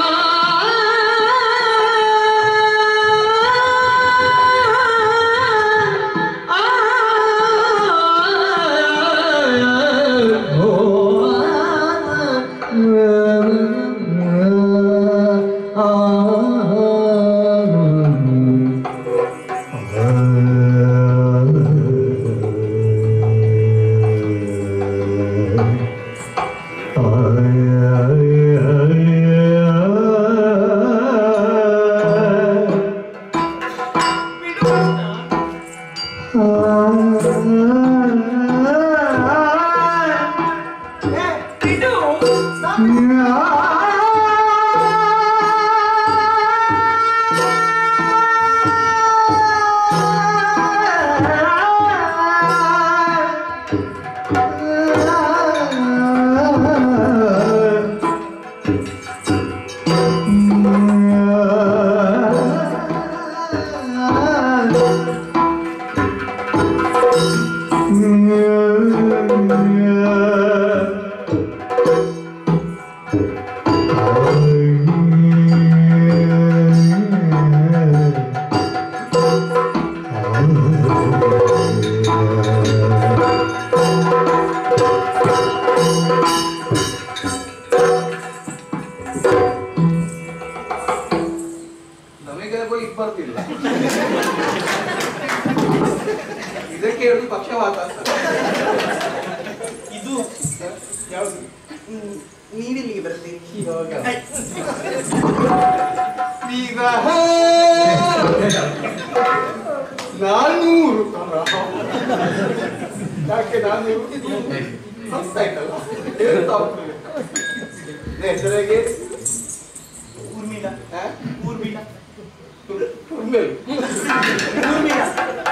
ಬಿಡು ಕೃಷ್ಣ. ಬಿಡು ನಮಗೆ ಹೋಗಿ ಬರ್ತಿಲ್ಲ ಇದಕ್ಕೆ ಹೇಳುದು ಪಕ್ಷವಾತ ಅಂತ ಇದು ಯಾವುದು ಹ್ಮ್, ನೀವೆಲ್ಲಿಗೆ ಬರ್ತೀರಿ ಈಗ ನಾನ್ನೂರು ಯಾಕೆ ನಾನ್ನೂರು ಹತ್ತಾಯ್ತಲ್ಲ ಹೇಳ್ತಾ ಹೋಗ್ತದೆ. ಹೆಸರಿಗೆ ಊರ್ಮಿಳ ಆ? ಊರ್ಮಿಳ ಉಮ್ಮೇಲು. ಊರ್ಮಿಳ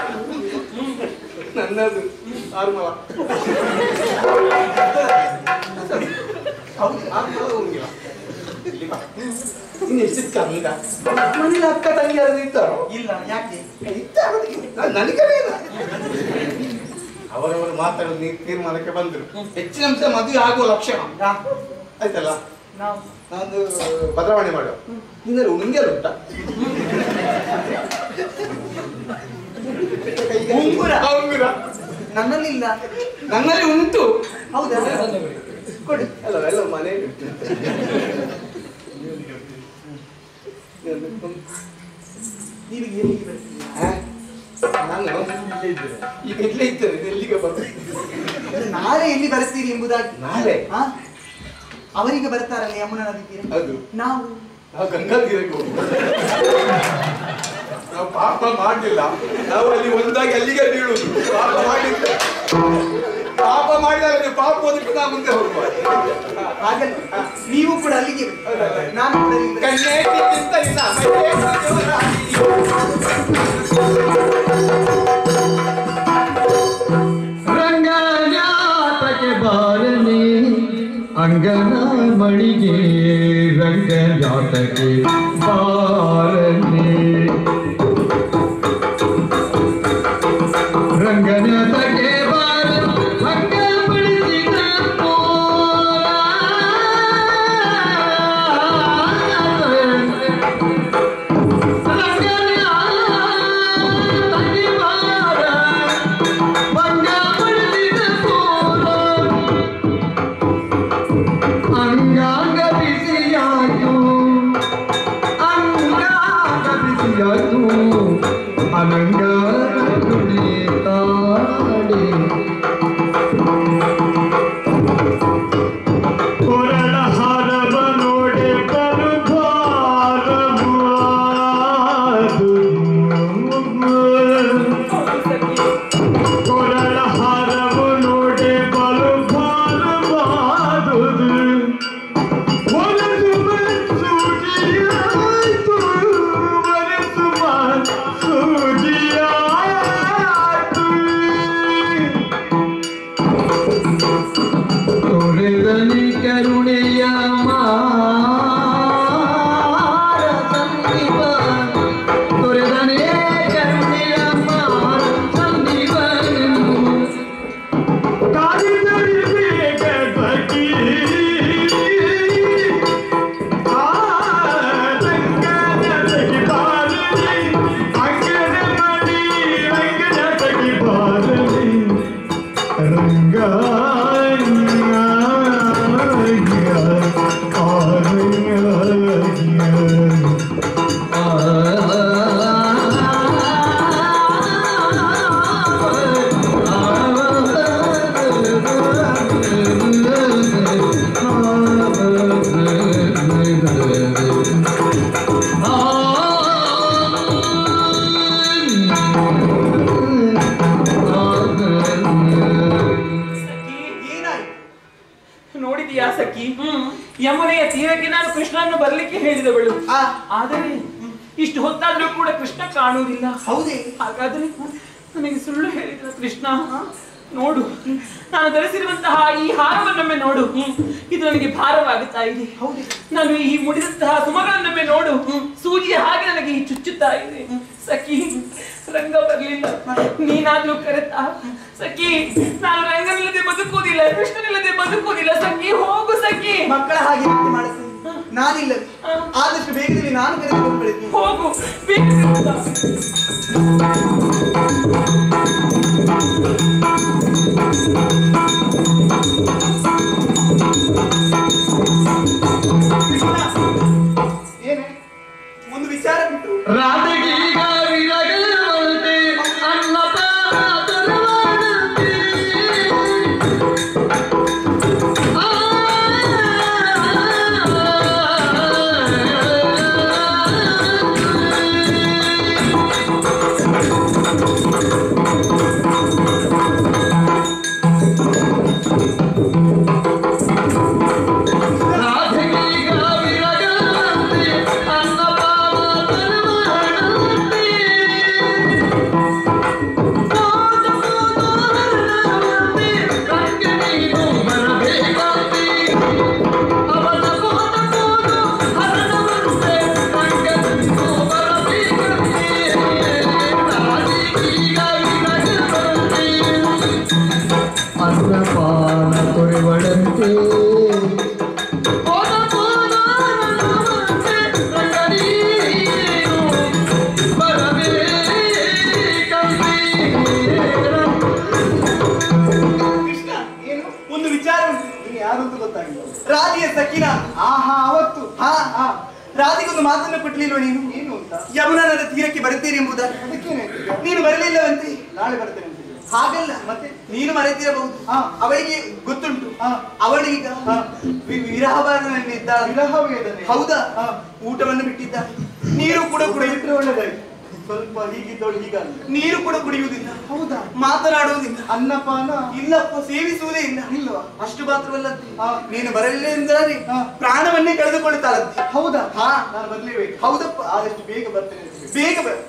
ನನ್ನದು ಆರ್ಮಲ ಹೌದು ಆರ್ಮಲ ಉಂಗಿಲ್ಲ ಇಲ್ಲಿ ಬಾ. ಇನ್ನು ಎಷ್ಟು ಕಮ್ಮಗ ಮನೇಲಿ ಅಕ್ಕ ತಂಗಿ ಯಾರಾದ್ರೂ ಇದ್ದಾರೋ ಇಲ್ಲ ಯಾಕೆ ಇದ್ದಾರೋ? ನ- ನನಗೆ ಇಲ್ಲ. ಅವರವರು ಮಾತಾಡೋದು ನೀ ತೀರ್ಮಾನಕ್ಕೆ ಬಂದ್ರು ಹೆಚ್ಚಿನ ಅಂಶ ಮದುವೆ ಆಗುವ ಲಕ್ಷಣ ಯಾ, ಆಯ್ತಲ್ಲ ನಾವು ನಾನು ಬದಲಾವಣೆ ಮಾಡುವ ನಿನ್ನಲ್ಲಿ ಉಂಗೆಲ್ಲ ಉಂಟ ಉಂಗುರ? ಉಂಗುರ ನನ್ನಲ್ಲಿ ಇಲ್ಲ ನನ್ನಲ್ಲಿ ಉಂಟು ಹೌದಾ ಕೊಡಿ ಅಲ್ಲ ಎಲ್ಲ ಮನೆಯಲ್ಲಿ ಉಂಟು ನೀವು ಎಲ್ಲಿಗೆ ಬರ್ತೀರಿ ಆ? ನಾನು ಈಗ ಇಲ್ಲೇ ಇದ್ದೇನೆ ಇದು ಎಲ್ಲಿಗೆ ಬರ್ತದೆ ಅದು ನಾಳೆ ಎಲ್ಲಿ ಬರ್ತೀರಿ ಎಂಬುದಾಗಿ ನಾಳೆ ಹಾ ಅವರಿಗೆ ಬರ್ತಾರಲ್ಲ ಯಮುನಾ ನದಿ ತೀರ ಅದು ನಾವು ನಾವು ಗಂಗಾ ತೀರಕ್ಕೆ ಹೋಗುವ ನಾವು ಪಾಪ ಮಾಡಲಿಲ್ಲ ನಾವು ಅಲ್ಲಿ ಒಂದಾಗಿ ಅಲ್ಲಿಗೆ ಬೀಳುದು ಪಾಪ ಮಾಡಿದ್ರೆ ಪಾಪ ಮಾಡಿದಾಗ ನೀವು ಪಾಪ ಹೋದಕ್ಕೆ ನಾವು ಮುಂದೆ ಹೋಗುವ ಹಾಗಲ್ಲ ನೀವು ಕೂಡ ಅಲ್ಲಿಗೆ ಬನ್ನಿ. ನಾನು ಕೂಡ ಅಲ್ಲಿಗೆ ಬರ್ತೀನಿ. ಕಣ್ಣೇಟಿಗಿಂತ ಇಲ್ಲ ಮೈಯೇಟಿಗೆ ಜೋರಾಗಿ. ರಂಗನ ಮಳಿಗೆ ರಂಗ ಜಾತಕ್ಕೆ ಬಾರನೆ ರಂಗನಾಥಕ್ಕೆ ಬಾರ ರಂಗ ಬಳಿಸಿದ ರಂಗನಾಥಕ್ಕೆ ಬಾರ ರಂಗ ಬಳಿಸಿದ ಅಂಗಾಂಗ ಬಿಸಿಯಾಯ್ತು ಅಂಗಾಂಗ ಬಿಸಿಯಾಯ್ತು ಅನಂಗ ಕುಣಿತಾಡೆ ಕೊರಳ ಹಾರವ ನೋಡೆ ಬರು ಭಾರವು ಕೊರಳ ಹಾರವು ನೋಡೆ ಬಲು ಭಾರವಾದುದು ಒಲಸು ಸೂಜಿಯಾಯ್ತು ಒಲಸು ಸೂಜಿಯಾಯ್ತು ತೊರೆದನಿ ಕರುಣೆಯ ಮಾರ ಸಂದೀಪ ತೊರೆದನೇ ಕರುಣೆಯ ಮಾರ ಸಂದೀಪನೆಂದು ಕಾಲಿನಲ್ಲಿ ಬೇಗ ಬಗ್ಗಿ ಆ ರಂಗನ ತಗಿ ಬಾರಲಿ ಅಂಗನ ಮಣಿ ರಂಗನ ತಗಿ ಬಾರಲಿ ರಂಗ ಏನಾಯ್ತು ನೋಡಿದೀಯಾ ಸಖಿ ಯಮುನೆಯ ತೀರಕ್ಕೆ ನಾನು ಕೃಷ್ಣನ್ನು ಬರ್ಲಿಕ್ಕೆ ಹೇಳಿದವಳು ಆ ಆದರೆ ಇಷ್ಟು ಹೊತ್ತಾದ್ರೂ ಕೂಡ ಕೃಷ್ಣ ಕಾಣುವುದಿಲ್ಲ ಹೌದೇ ಹಾಗಾದ್ರೆ ನನಗೆ ಸುಳ್ಳು ಹೇಳಿದ ಕೃಷ್ಣ ನೋಡು ನಾನು ಧರಿಸಿರುವಂತಹ ಈ ಹಾರವನ್ನೊಮ್ಮೆ ನೋಡು ಇದು ನನಗೆ ಭಾರವಾಗುತ್ತಾ ಇದೆ ಹೌದೇ ನಾನು ಈ ಮುಡಿದಂತಹ ಸುಮಗಳನ್ನೊಮ್ಮೆ ನೋಡು ಸೂಜಿಯ ಹಾಗೆ ನನಗೆ ಈ ಚುಚ್ಚುತ್ತಾ ಇದೆ ಸಖಿ ರಂಗ ಬರ್ಲಿಲ್ಲ ನೀನಾದ್ರೂ ಕರೆತಾ ಸಖಿ ನಾನು ರಂಗನಿಲ್ಲದೆ ಬದುಕುವುದಿಲ್ಲ ಕೃಷ್ಣನಿಲ್ಲದೆ ಬದುಕುವುದಿಲ್ಲ ಸಖಿ ಹೋಗು ಸಖಿ ಮಕ್ಕಳ ಹಾಗೆ ನಿತ್ಯ ಮಾಡುತ್ತೇನೆ ನಾನಿಲ್ಲ ಆದಷ್ಟು ಬೇಗದಲ್ಲಿ ನಾನು ಕರೆದುಕೊಂಡು ಬೆಳಿತೀನಿ ಹೋಗು ಬೇಗ ಏನೇ ಒಂದು ವಿಚಾರ ಬಿಟ್ಟು ರಾಧೆಗೀಗ ವಿರಗಲವಂತೆ ಅನ್ನಪಾನ ತರುವಾನಂತೆ. ಆ ರಾಧೆಗೀಗ ವಿರಗಲವಂತೆ ಅನ್ನಪಾನ ತರುವಾನಂತೆ. ಮೋದ ಮೋದವರ್ಣವಂತೆ ರಂಗನೀನು ಬರಬೇಕಂತೆ. ಅವನ ಮೋದ ಮೋದ ಹರಣವಂತೆ ರಂಗನೀನು ಬರಬೇಕಂತೆ. ರಾಧೆಗೀಗ ವಿರಗಲವಂತೆ ಅನ್ನಪಾನ ತೊರೆವಳಂತೆ ಮೋದ ಮೋದವರ್ಣವಂತೆ ರಂಗನೀನು ಕೃಷ್ಣ ಏನು ಒಂದು ವಿಚಾರ ಉಂಟು ನೀನು ಯಾರು ಅಂತ ಗೊತ್ತಾಗಿಲ್ಲ ರಾಧಿಯ ಸಖಿನ ಆಹಾ ಅವತ್ತು ಹಾ ಹಾ ರಾಧಿಗೊಂದು ಮಾತನ್ನು ಕೊಟ್ಲಿಲ್ವ ನೀನು ಏನು ಅಂತ ಯಮುನಾ ನದ ತೀರಕ್ಕೆ ಬರುತ್ತೀರಿ ಎಂಬುದ ಅದಕ್ಕೇನೆ ನೀನು ಬರಲಿಲ್ಲವಂತೆ ನಾಳೆ ಬರ್ತೇನೆ ಅಂತ ಹಾಗಲ್ಲ ಮತ್ತೆ ನೀನು ಮರೆತಿರಬಹುದು ಅವಳಿಗೆ ಗೊತ್ತುಂಟು ಅವಳೀಗ ವಿ- ವಿರಹಬಾರದಲ್ಲಿದ್ದ ವಿರಹವೇದನೆ ಹೌದಾ ಊಟವನ್ನು ಬಿಟ್ಟಿದ್ದ ನೀರು ಕೂಡ ಕುಡಿಯುತ್ತೆ ಒಳ್ಳೆದಾಗಿ ಸ್ವಲ್ಪ ಹೀಗಿದ್ದವಳು ಹೀಗ ನೀರು ಕೂಡ ಕುಡಿಯುವುದಿಲ್ಲ ಹೌದಾ ಮಾತನಾಡುವುದಿಲ್ಲ ಅನ್ನಪಾನ ಇಲ್ಲಪ್ಪ ಸೇವಿಸುವುದೇ ಇಲ್ಲ ಇಲ್ವಾ ಅಷ್ಟು ಮಾತ್ರವಲ್ಲಂತೆ ನೀನು ಬರಲಿಲ್ಲ ಎಂದರೆ ಪ್ರಾಣವನ್ನೇ ಕಳೆದುಕೊಳ್ಳುತ್ತಾಳಂತೆ ಹೌದಾ ಹಾ ನಾನು ಬರ್ಲೇಬೇಕು ಹೌದಪ್ಪ ಆದಷ್ಟು ಬೇಗ ಬರ್ತೇನೆ ಬೇಗ ಬರ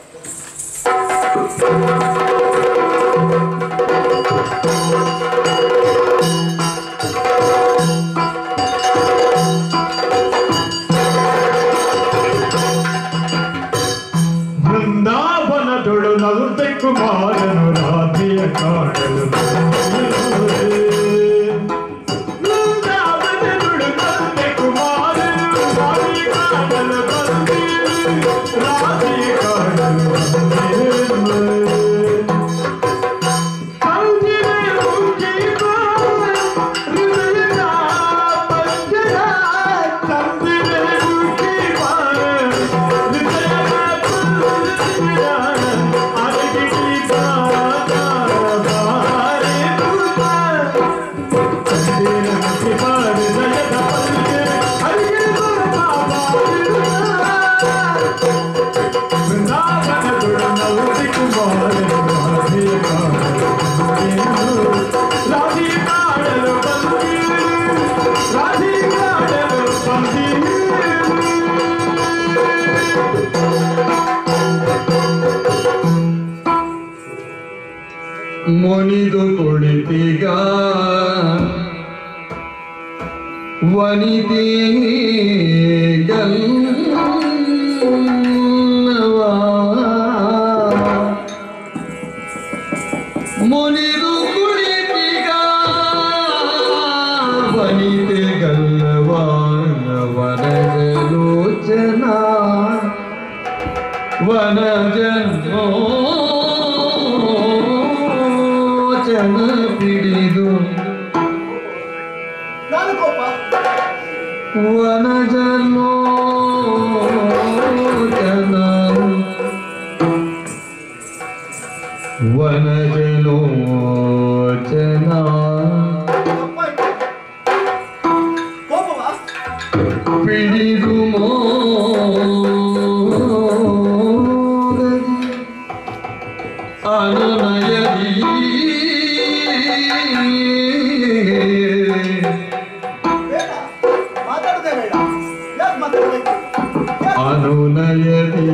ಕುಳಿತಿಗ ವನಿತೆ ಮುನಿದು ಕುಳಿತಿಗ ವನಿತೆ ಗಲ್ಲವಾನವನಲೋಚನ ವನಜನೋಚನ ಪಿಡಿದು ನಾನು ಕೋಪ ವನಜನೋಚನ ವನಜನೋಚನ ತಪ್ಪಾಯ್ತು ಕೋಪವಾ ಪಿಡಿದು ಮೋಗದಿ ಅನುನಯದಿ ಬೇಡ ಮಾತಾಡುದೇ ಬೇಡ ಯಾಕೆ ಮಾತಾಡಬೇಕು ಅನುನಯದಿ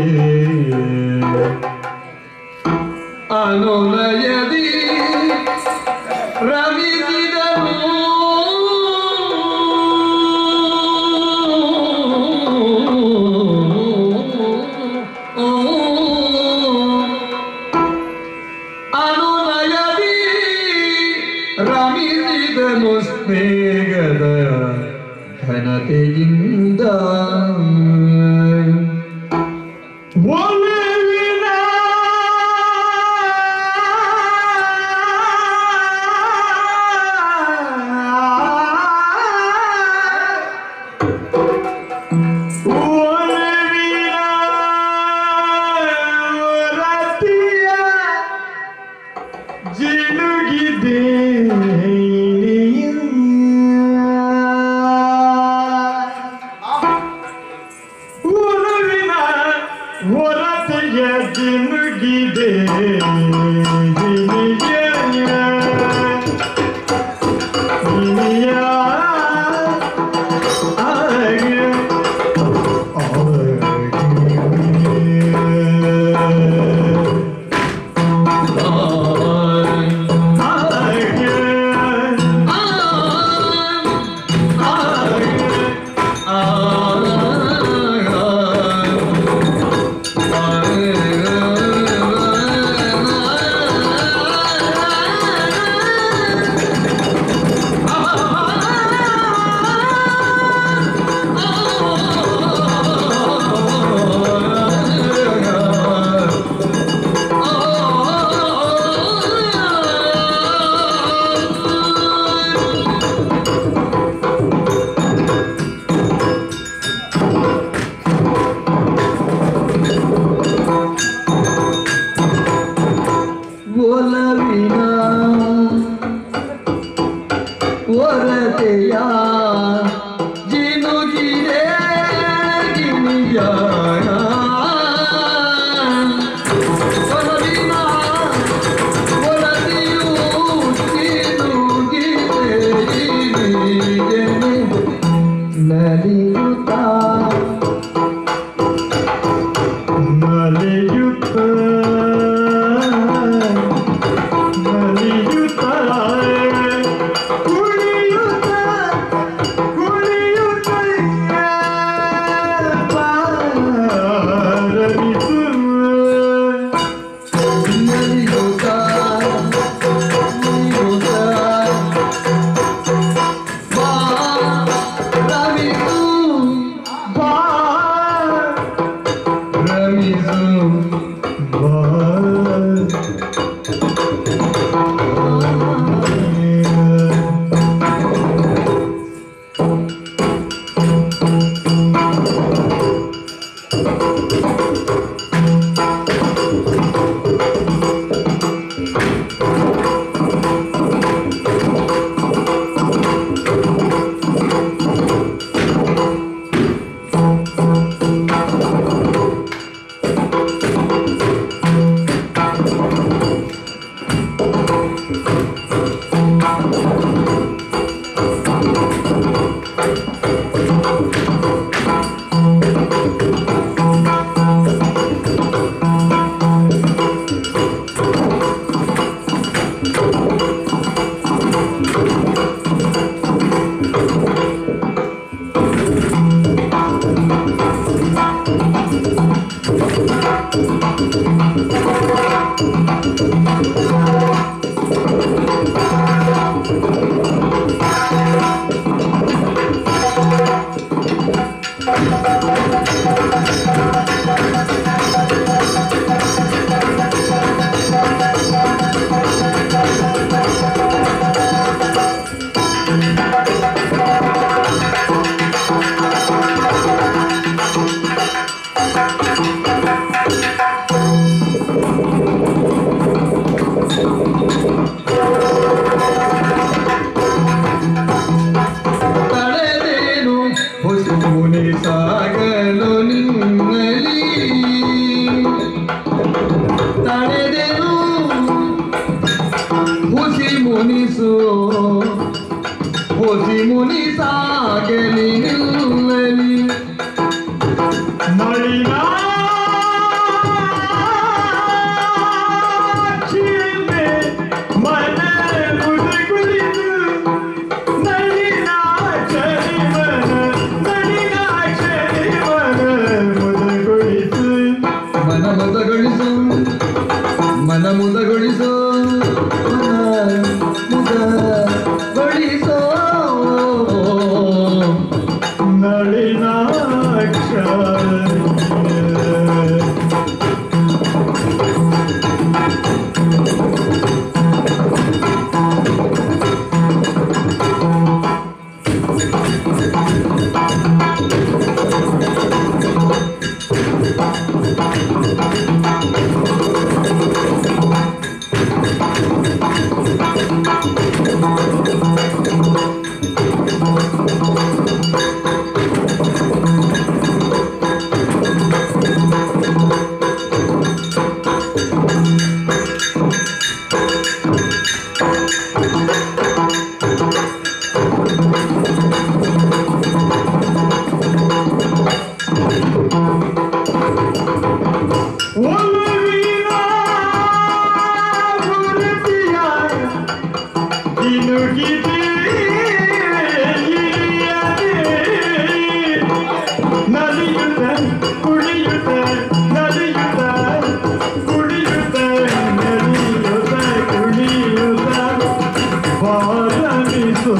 ಅನುನಯದಿ ರಮಿಸಿದನು ಅನುನಯದಿ ರಮಿಸಿದನು ಸ್ನೇಹದ ಘನತೆಯಿಂದ ಒಲವಿನ ಒಲವಿನ ರತಿಯ ಜಿನುಗಿದೆ ಉರುವಿನ ಹೊರತೆಯ ಜಿನುಗಿದೆ ಜಿನಿಯ ಜಿನಿಯ ಆಗ ಒಲವಿನ ಹೊರತೆಯ ಜಿನುಗಿದೆ ಗಿಣಿಯ ಒಲವಿನ ಹೊರತೆಯು ಜಿನುಗಿದೆ ಗಿಣಿಯನೆ ನಲಿಯುತ್ತಾ ನಲಿಯುತ್ತ ನಲಿಯುತ್ತ ಕುಣಿಯುತ್ತ ಕುಣಿಯುತ್ತ ಬಾರಲಿಸು ನಲಿಯುತ್ತಾ ನಲಿಯುತ್ತಾ ಬಾ ರವಿಸು ಬಾ ರವಿಸು ಬಾ ಮುನಿಸೋ ಹೊಸಿ ಮುನಿ ಸಾಗಲಿ ನಿಲ್ಲಲಿ ನಳಿನಾಕ್ಷಿಮೆ ಮನ ಮುದುಗುಳಿದು ನಳಿನಾಕ್ಷರಿ ಮನ ನಳಿನಾಕ್ಷರಿ ಮನ ಮುದುಗುಳಿದು ಮನ ಮುದಗೊಳಿಸು ಮನ ಮುದಗೊಳಿಸು ಮನ ಮುದಗೊಳಿಸೋ ನಳಿನಾಕ್ಷ ಒಲವಿನ ಗುರುತಿಯ ಕಿನುಗಿದೆ ಇಳಿಯದೆ ನಲಿಯುತ್ತ ಕುಣಿಯುತ್ತ ನಲಿಯುತ್ತ ಕುಣಿಯುತ್ತ ನಲಿಯುತ್ತ ಕುಣಿಯುತ್ತ ಬಾರಮಿಸೋ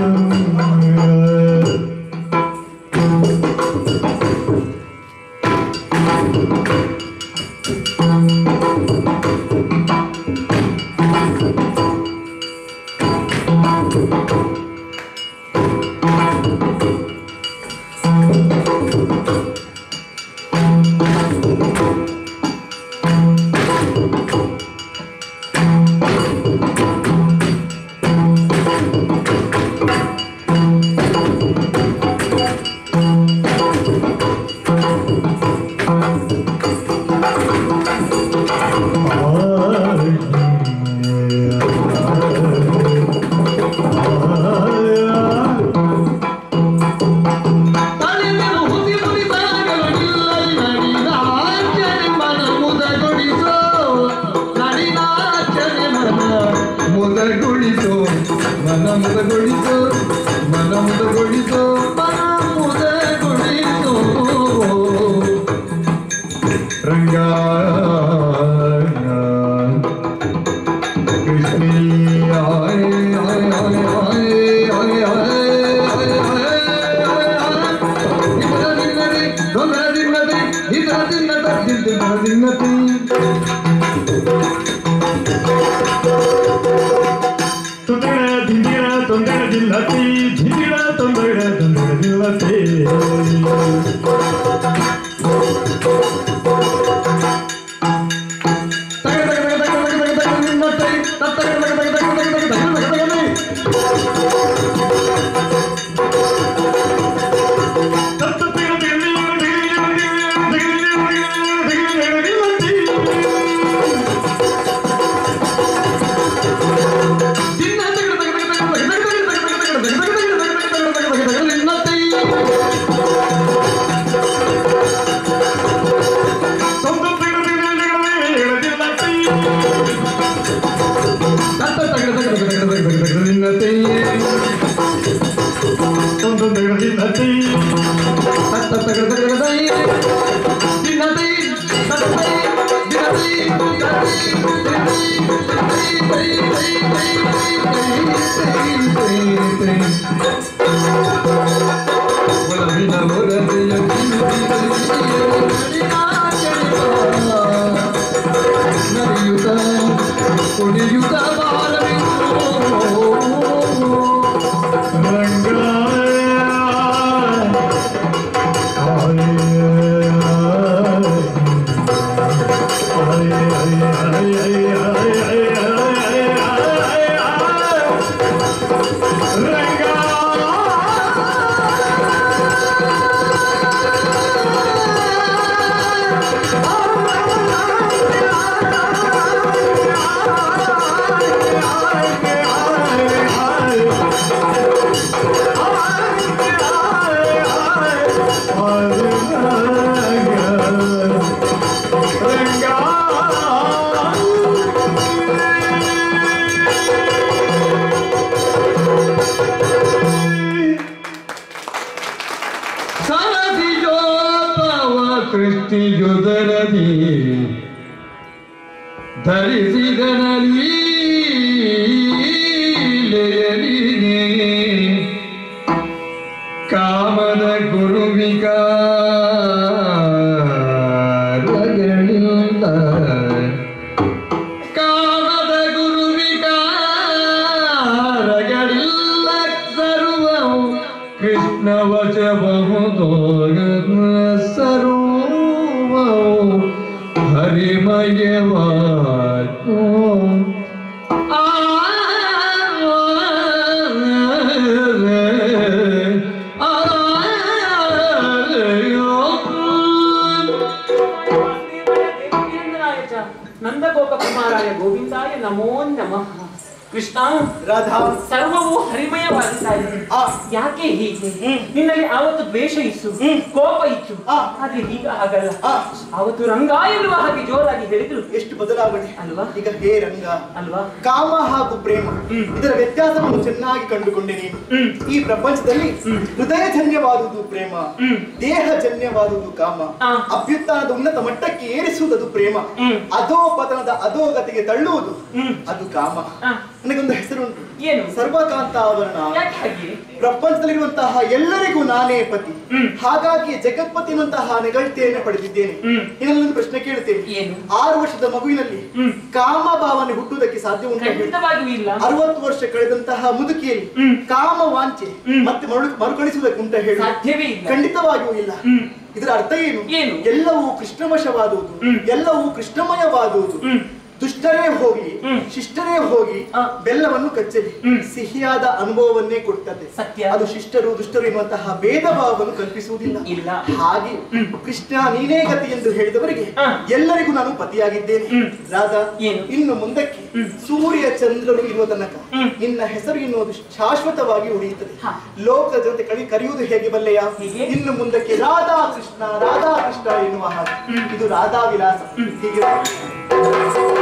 ತಲೆಮೆಲು ಹುಸಿ ಮುನಿ ಸಾಗಲು ನಿಲ್ಲಲಿ ನಡಿನಾಚನೆ ಮನ ಮುದಗೊಳಿಸೋ ನಡಿನಾಚನೆ ಮನ ಮುದಗೊಳಿಸೋ ಮನ ಮುದಗೊಳಿಸೋ ಮನ ಮುದಗೊಳಿಸೋ ಮನ ಮುದಗೊಳಿಸೋ ರಂಗ ಕೃಷ್ಣೀಯ ತೊಂದರ ದಿಂದಿರ ತೊಂದರ ದಿಲ್ಲತಿ ಧಿಂದಿರ ತೊಂದರ ತೊಂದರ ದಿಲ್ಲತಿ ಕುಡಿಯುತ್ತ ಬಾರಬೇಕು ರಂಗ ಕೃಷ್ಣಿಯುದರದಿ ಧರಿಸಿದನಲೀಲೆಯಲಿನೇ ಕಾಮದ ಗುರುವಿಕಾರಗಳಿಂದ ಕಾಮದ ಗುರುವಿಕಾರಗಳಿಲ್ಲ ಸರ್ವವು ಕೃಷ್ಣ ವಚಬಹುದು ಸರ್ವವು ಹರಿಮಯವಾಯ್ತು ಆ ನಂದಗೋಪ ಕುಮಾರಾಯ ಗೋವಿಂದಾಯ ನಮೋ ನಮಃ ಕೃಷ್ಣ ರಾಧಾ ಸರ್ವವು ಹರಿಮಯವಾಗುತ್ತಾ ಇದೆ ಆ. ಯಾಕೆ ಹೀಗೆ ನಿನ್ನಲ್ಲಿ ಆವತ್ತು ದ್ವೇಷ ಇತ್ತು ಕೋಪ ಇತ್ತು ಆ. ಆದ್ರೆ ಈಗ ಹಾಗಲ್ಲ ಆ. ಆವತ್ತು ರಂಗ ಎನ್ನುವ ಹಾಗೆ ಜೋರಾಗಿ ಹೇಳಿದ್ರು ಎಷ್ಟು ಬದಲಾವಣೆ ಅಲ್ವಾ? ಈಗ ಹೇ ರಂಗ ಅಲ್ವಾ ಕಾಮ ಹಾಗೂ ಪ್ರೇಮ ಇದರ ವ್ಯತ್ಯಾಸವನ್ನು ಚೆನ್ನಾಗಿ ಕಂಡುಕೊಂಡೆ ನೀನು ಈ ಪ್ರಪಂಚದಲ್ಲಿ ಹೃದಯಜನ್ಯವಾದುದು ಪ್ರೇಮ ದೇಹಜನ್ಯವಾದುದು ಕಾಮ ಆ. ಅಭ್ಯುತ್ಥಾನದ ಉನ್ನತ ಮಟ್ಟಕ್ಕೆ ಏರಿಸುವುದು ಪ್ರೇಮ ಹ್ಮ್. ಅಧೋಪತನದ ಅಧೋಗತಿಗೆ ತಳ್ಳುವುದು ಹ್ಮ್. ಅದು ಕಾಮ ಆ. ನನಗೊಂದು ಹೆಸರುಂಟು ಏನು ಸರ್ವಕಾಂತಾವರಣ ಯಾಕೆ ಹಾಗೆ ಪ್ರಪಂಚದಲ್ಲಿರುವಂತಹ ಎಲ್ಲರಿಗೂ ನಾನೇ ಪತಿ ಹಾಗಾಗಿ ಜಗತ್ಪತಿ ಎನ್ನುವಂತಹ ನೆಗಳ್ತಿಯನ್ನು ಪಡೆದಿದ್ದೇನೆ ಹ್ಮ್. ಇನ್ನೊಂದು ಪ್ರಶ್ನೆ ಕೇಳ್ತೇನೆ ಏನು? ಆರು ವರ್ಷದ ಮಗುವಿನಲ್ಲಿ ಹ್ಮ್. ಕಾಮ ಭಾವನೆ ಹುಟ್ಟುವುದಕ್ಕೆ ಸಾಧ್ಯ ಉಂಟು ಖಂಡಿತವಾಗಿಯೂ ಇಲ್ಲ ಅರವತ್ತು ವರ್ಷ ಕಳೆದಂತಹ ಮುದುಕಿಯಲ್ಲಿ ಹ್ಮ್. ಕಾಮ ವಾಂಚೆ ಹ್ಮ್. ಮತ್ತೆ ಮರು ಮರುಕಳಿಸುವುದಕ್ಕೆ ಉಂಟ ಹೇಳಿ ಸಾಧ್ಯವೇ ಇಲ್ಲ ಖಂಡಿತವಾಗಿಯೂ ಇಲ್ಲ ಹ್ಮ್. ಇದರ ಅರ್ಥ ಏನು ಏನು? ಎಲ್ಲವೂ ಕೃಷ್ಣವಶವಾದುವುದು ಹ್ಮ್. ಎಲ್ಲವೂ ಕೃಷ್ಣಮಯವಾದುವುದು ಹ್ಮ್. ದುಷ್ಟರೇ ಹೋಗಿ ಹ್ಮ್. ಶಿಷ್ಟರೇ ಹೋಗಿ ಆ. ಬೆಲ್ಲವನ್ನು ಕಚ್ಚಲಿ ಹ್ಮ್. ಸಿಹಿಯಾದ ಅನುಭವವನ್ನೇ ಕೊಡ್ತದೆ ಸತ್ಯ. ಅದು ಶಿಷ್ಟರು ದುಷ್ಟರು ಎನ್ನುವಂತಹ ಭೇದ ಭಾವವನ್ನು ಕಲ್ಪಿಸುವುದಿಲ್ಲ ಇಲ್ಲ. ಹಾಗೆ ಕೃಷ್ಣ ನೀನೇ ಗತಿ ಎಂದು ಹೇಳಿದವರಿಗೆ ಆ. ಎಲ್ಲರಿಗೂ ನಾನು ಪತಿಯಾಗಿದ್ದೇನೆ ಹ್ಮ್. ರಾಧಾ ಏನು? ಇನ್ನು ಮುಂದಕ್ಕೆ ಸೂರ್ಯ ಚಂದ್ರನು ಇರುವ ತನಕ ಹ್ಮ್. ನಿನ್ನ ಹೆಸರು ಎನ್ನುವುದು ಶಾಶ್ವತವಾಗಿ ಉಳಿಯುತ್ತದೆ ಹ. ಲೋಕದ ಜೊತೆ ಕರಿ ಕರೆಯುವುದು ಹೇಗೆ ಬಲ್ಲೆಯ ಹೇಗೆ? ಇನ್ನು ಮುಂದಕ್ಕೆ ರಾಧಾ ಕೃಷ್ಣ ರಾಧಾ ಕೃಷ್ಣ ಎನ್ನುವ ಹಾಗೆ ಇದು ರಾಧಾ ವಿಲಾಸ ಹೀಗೆ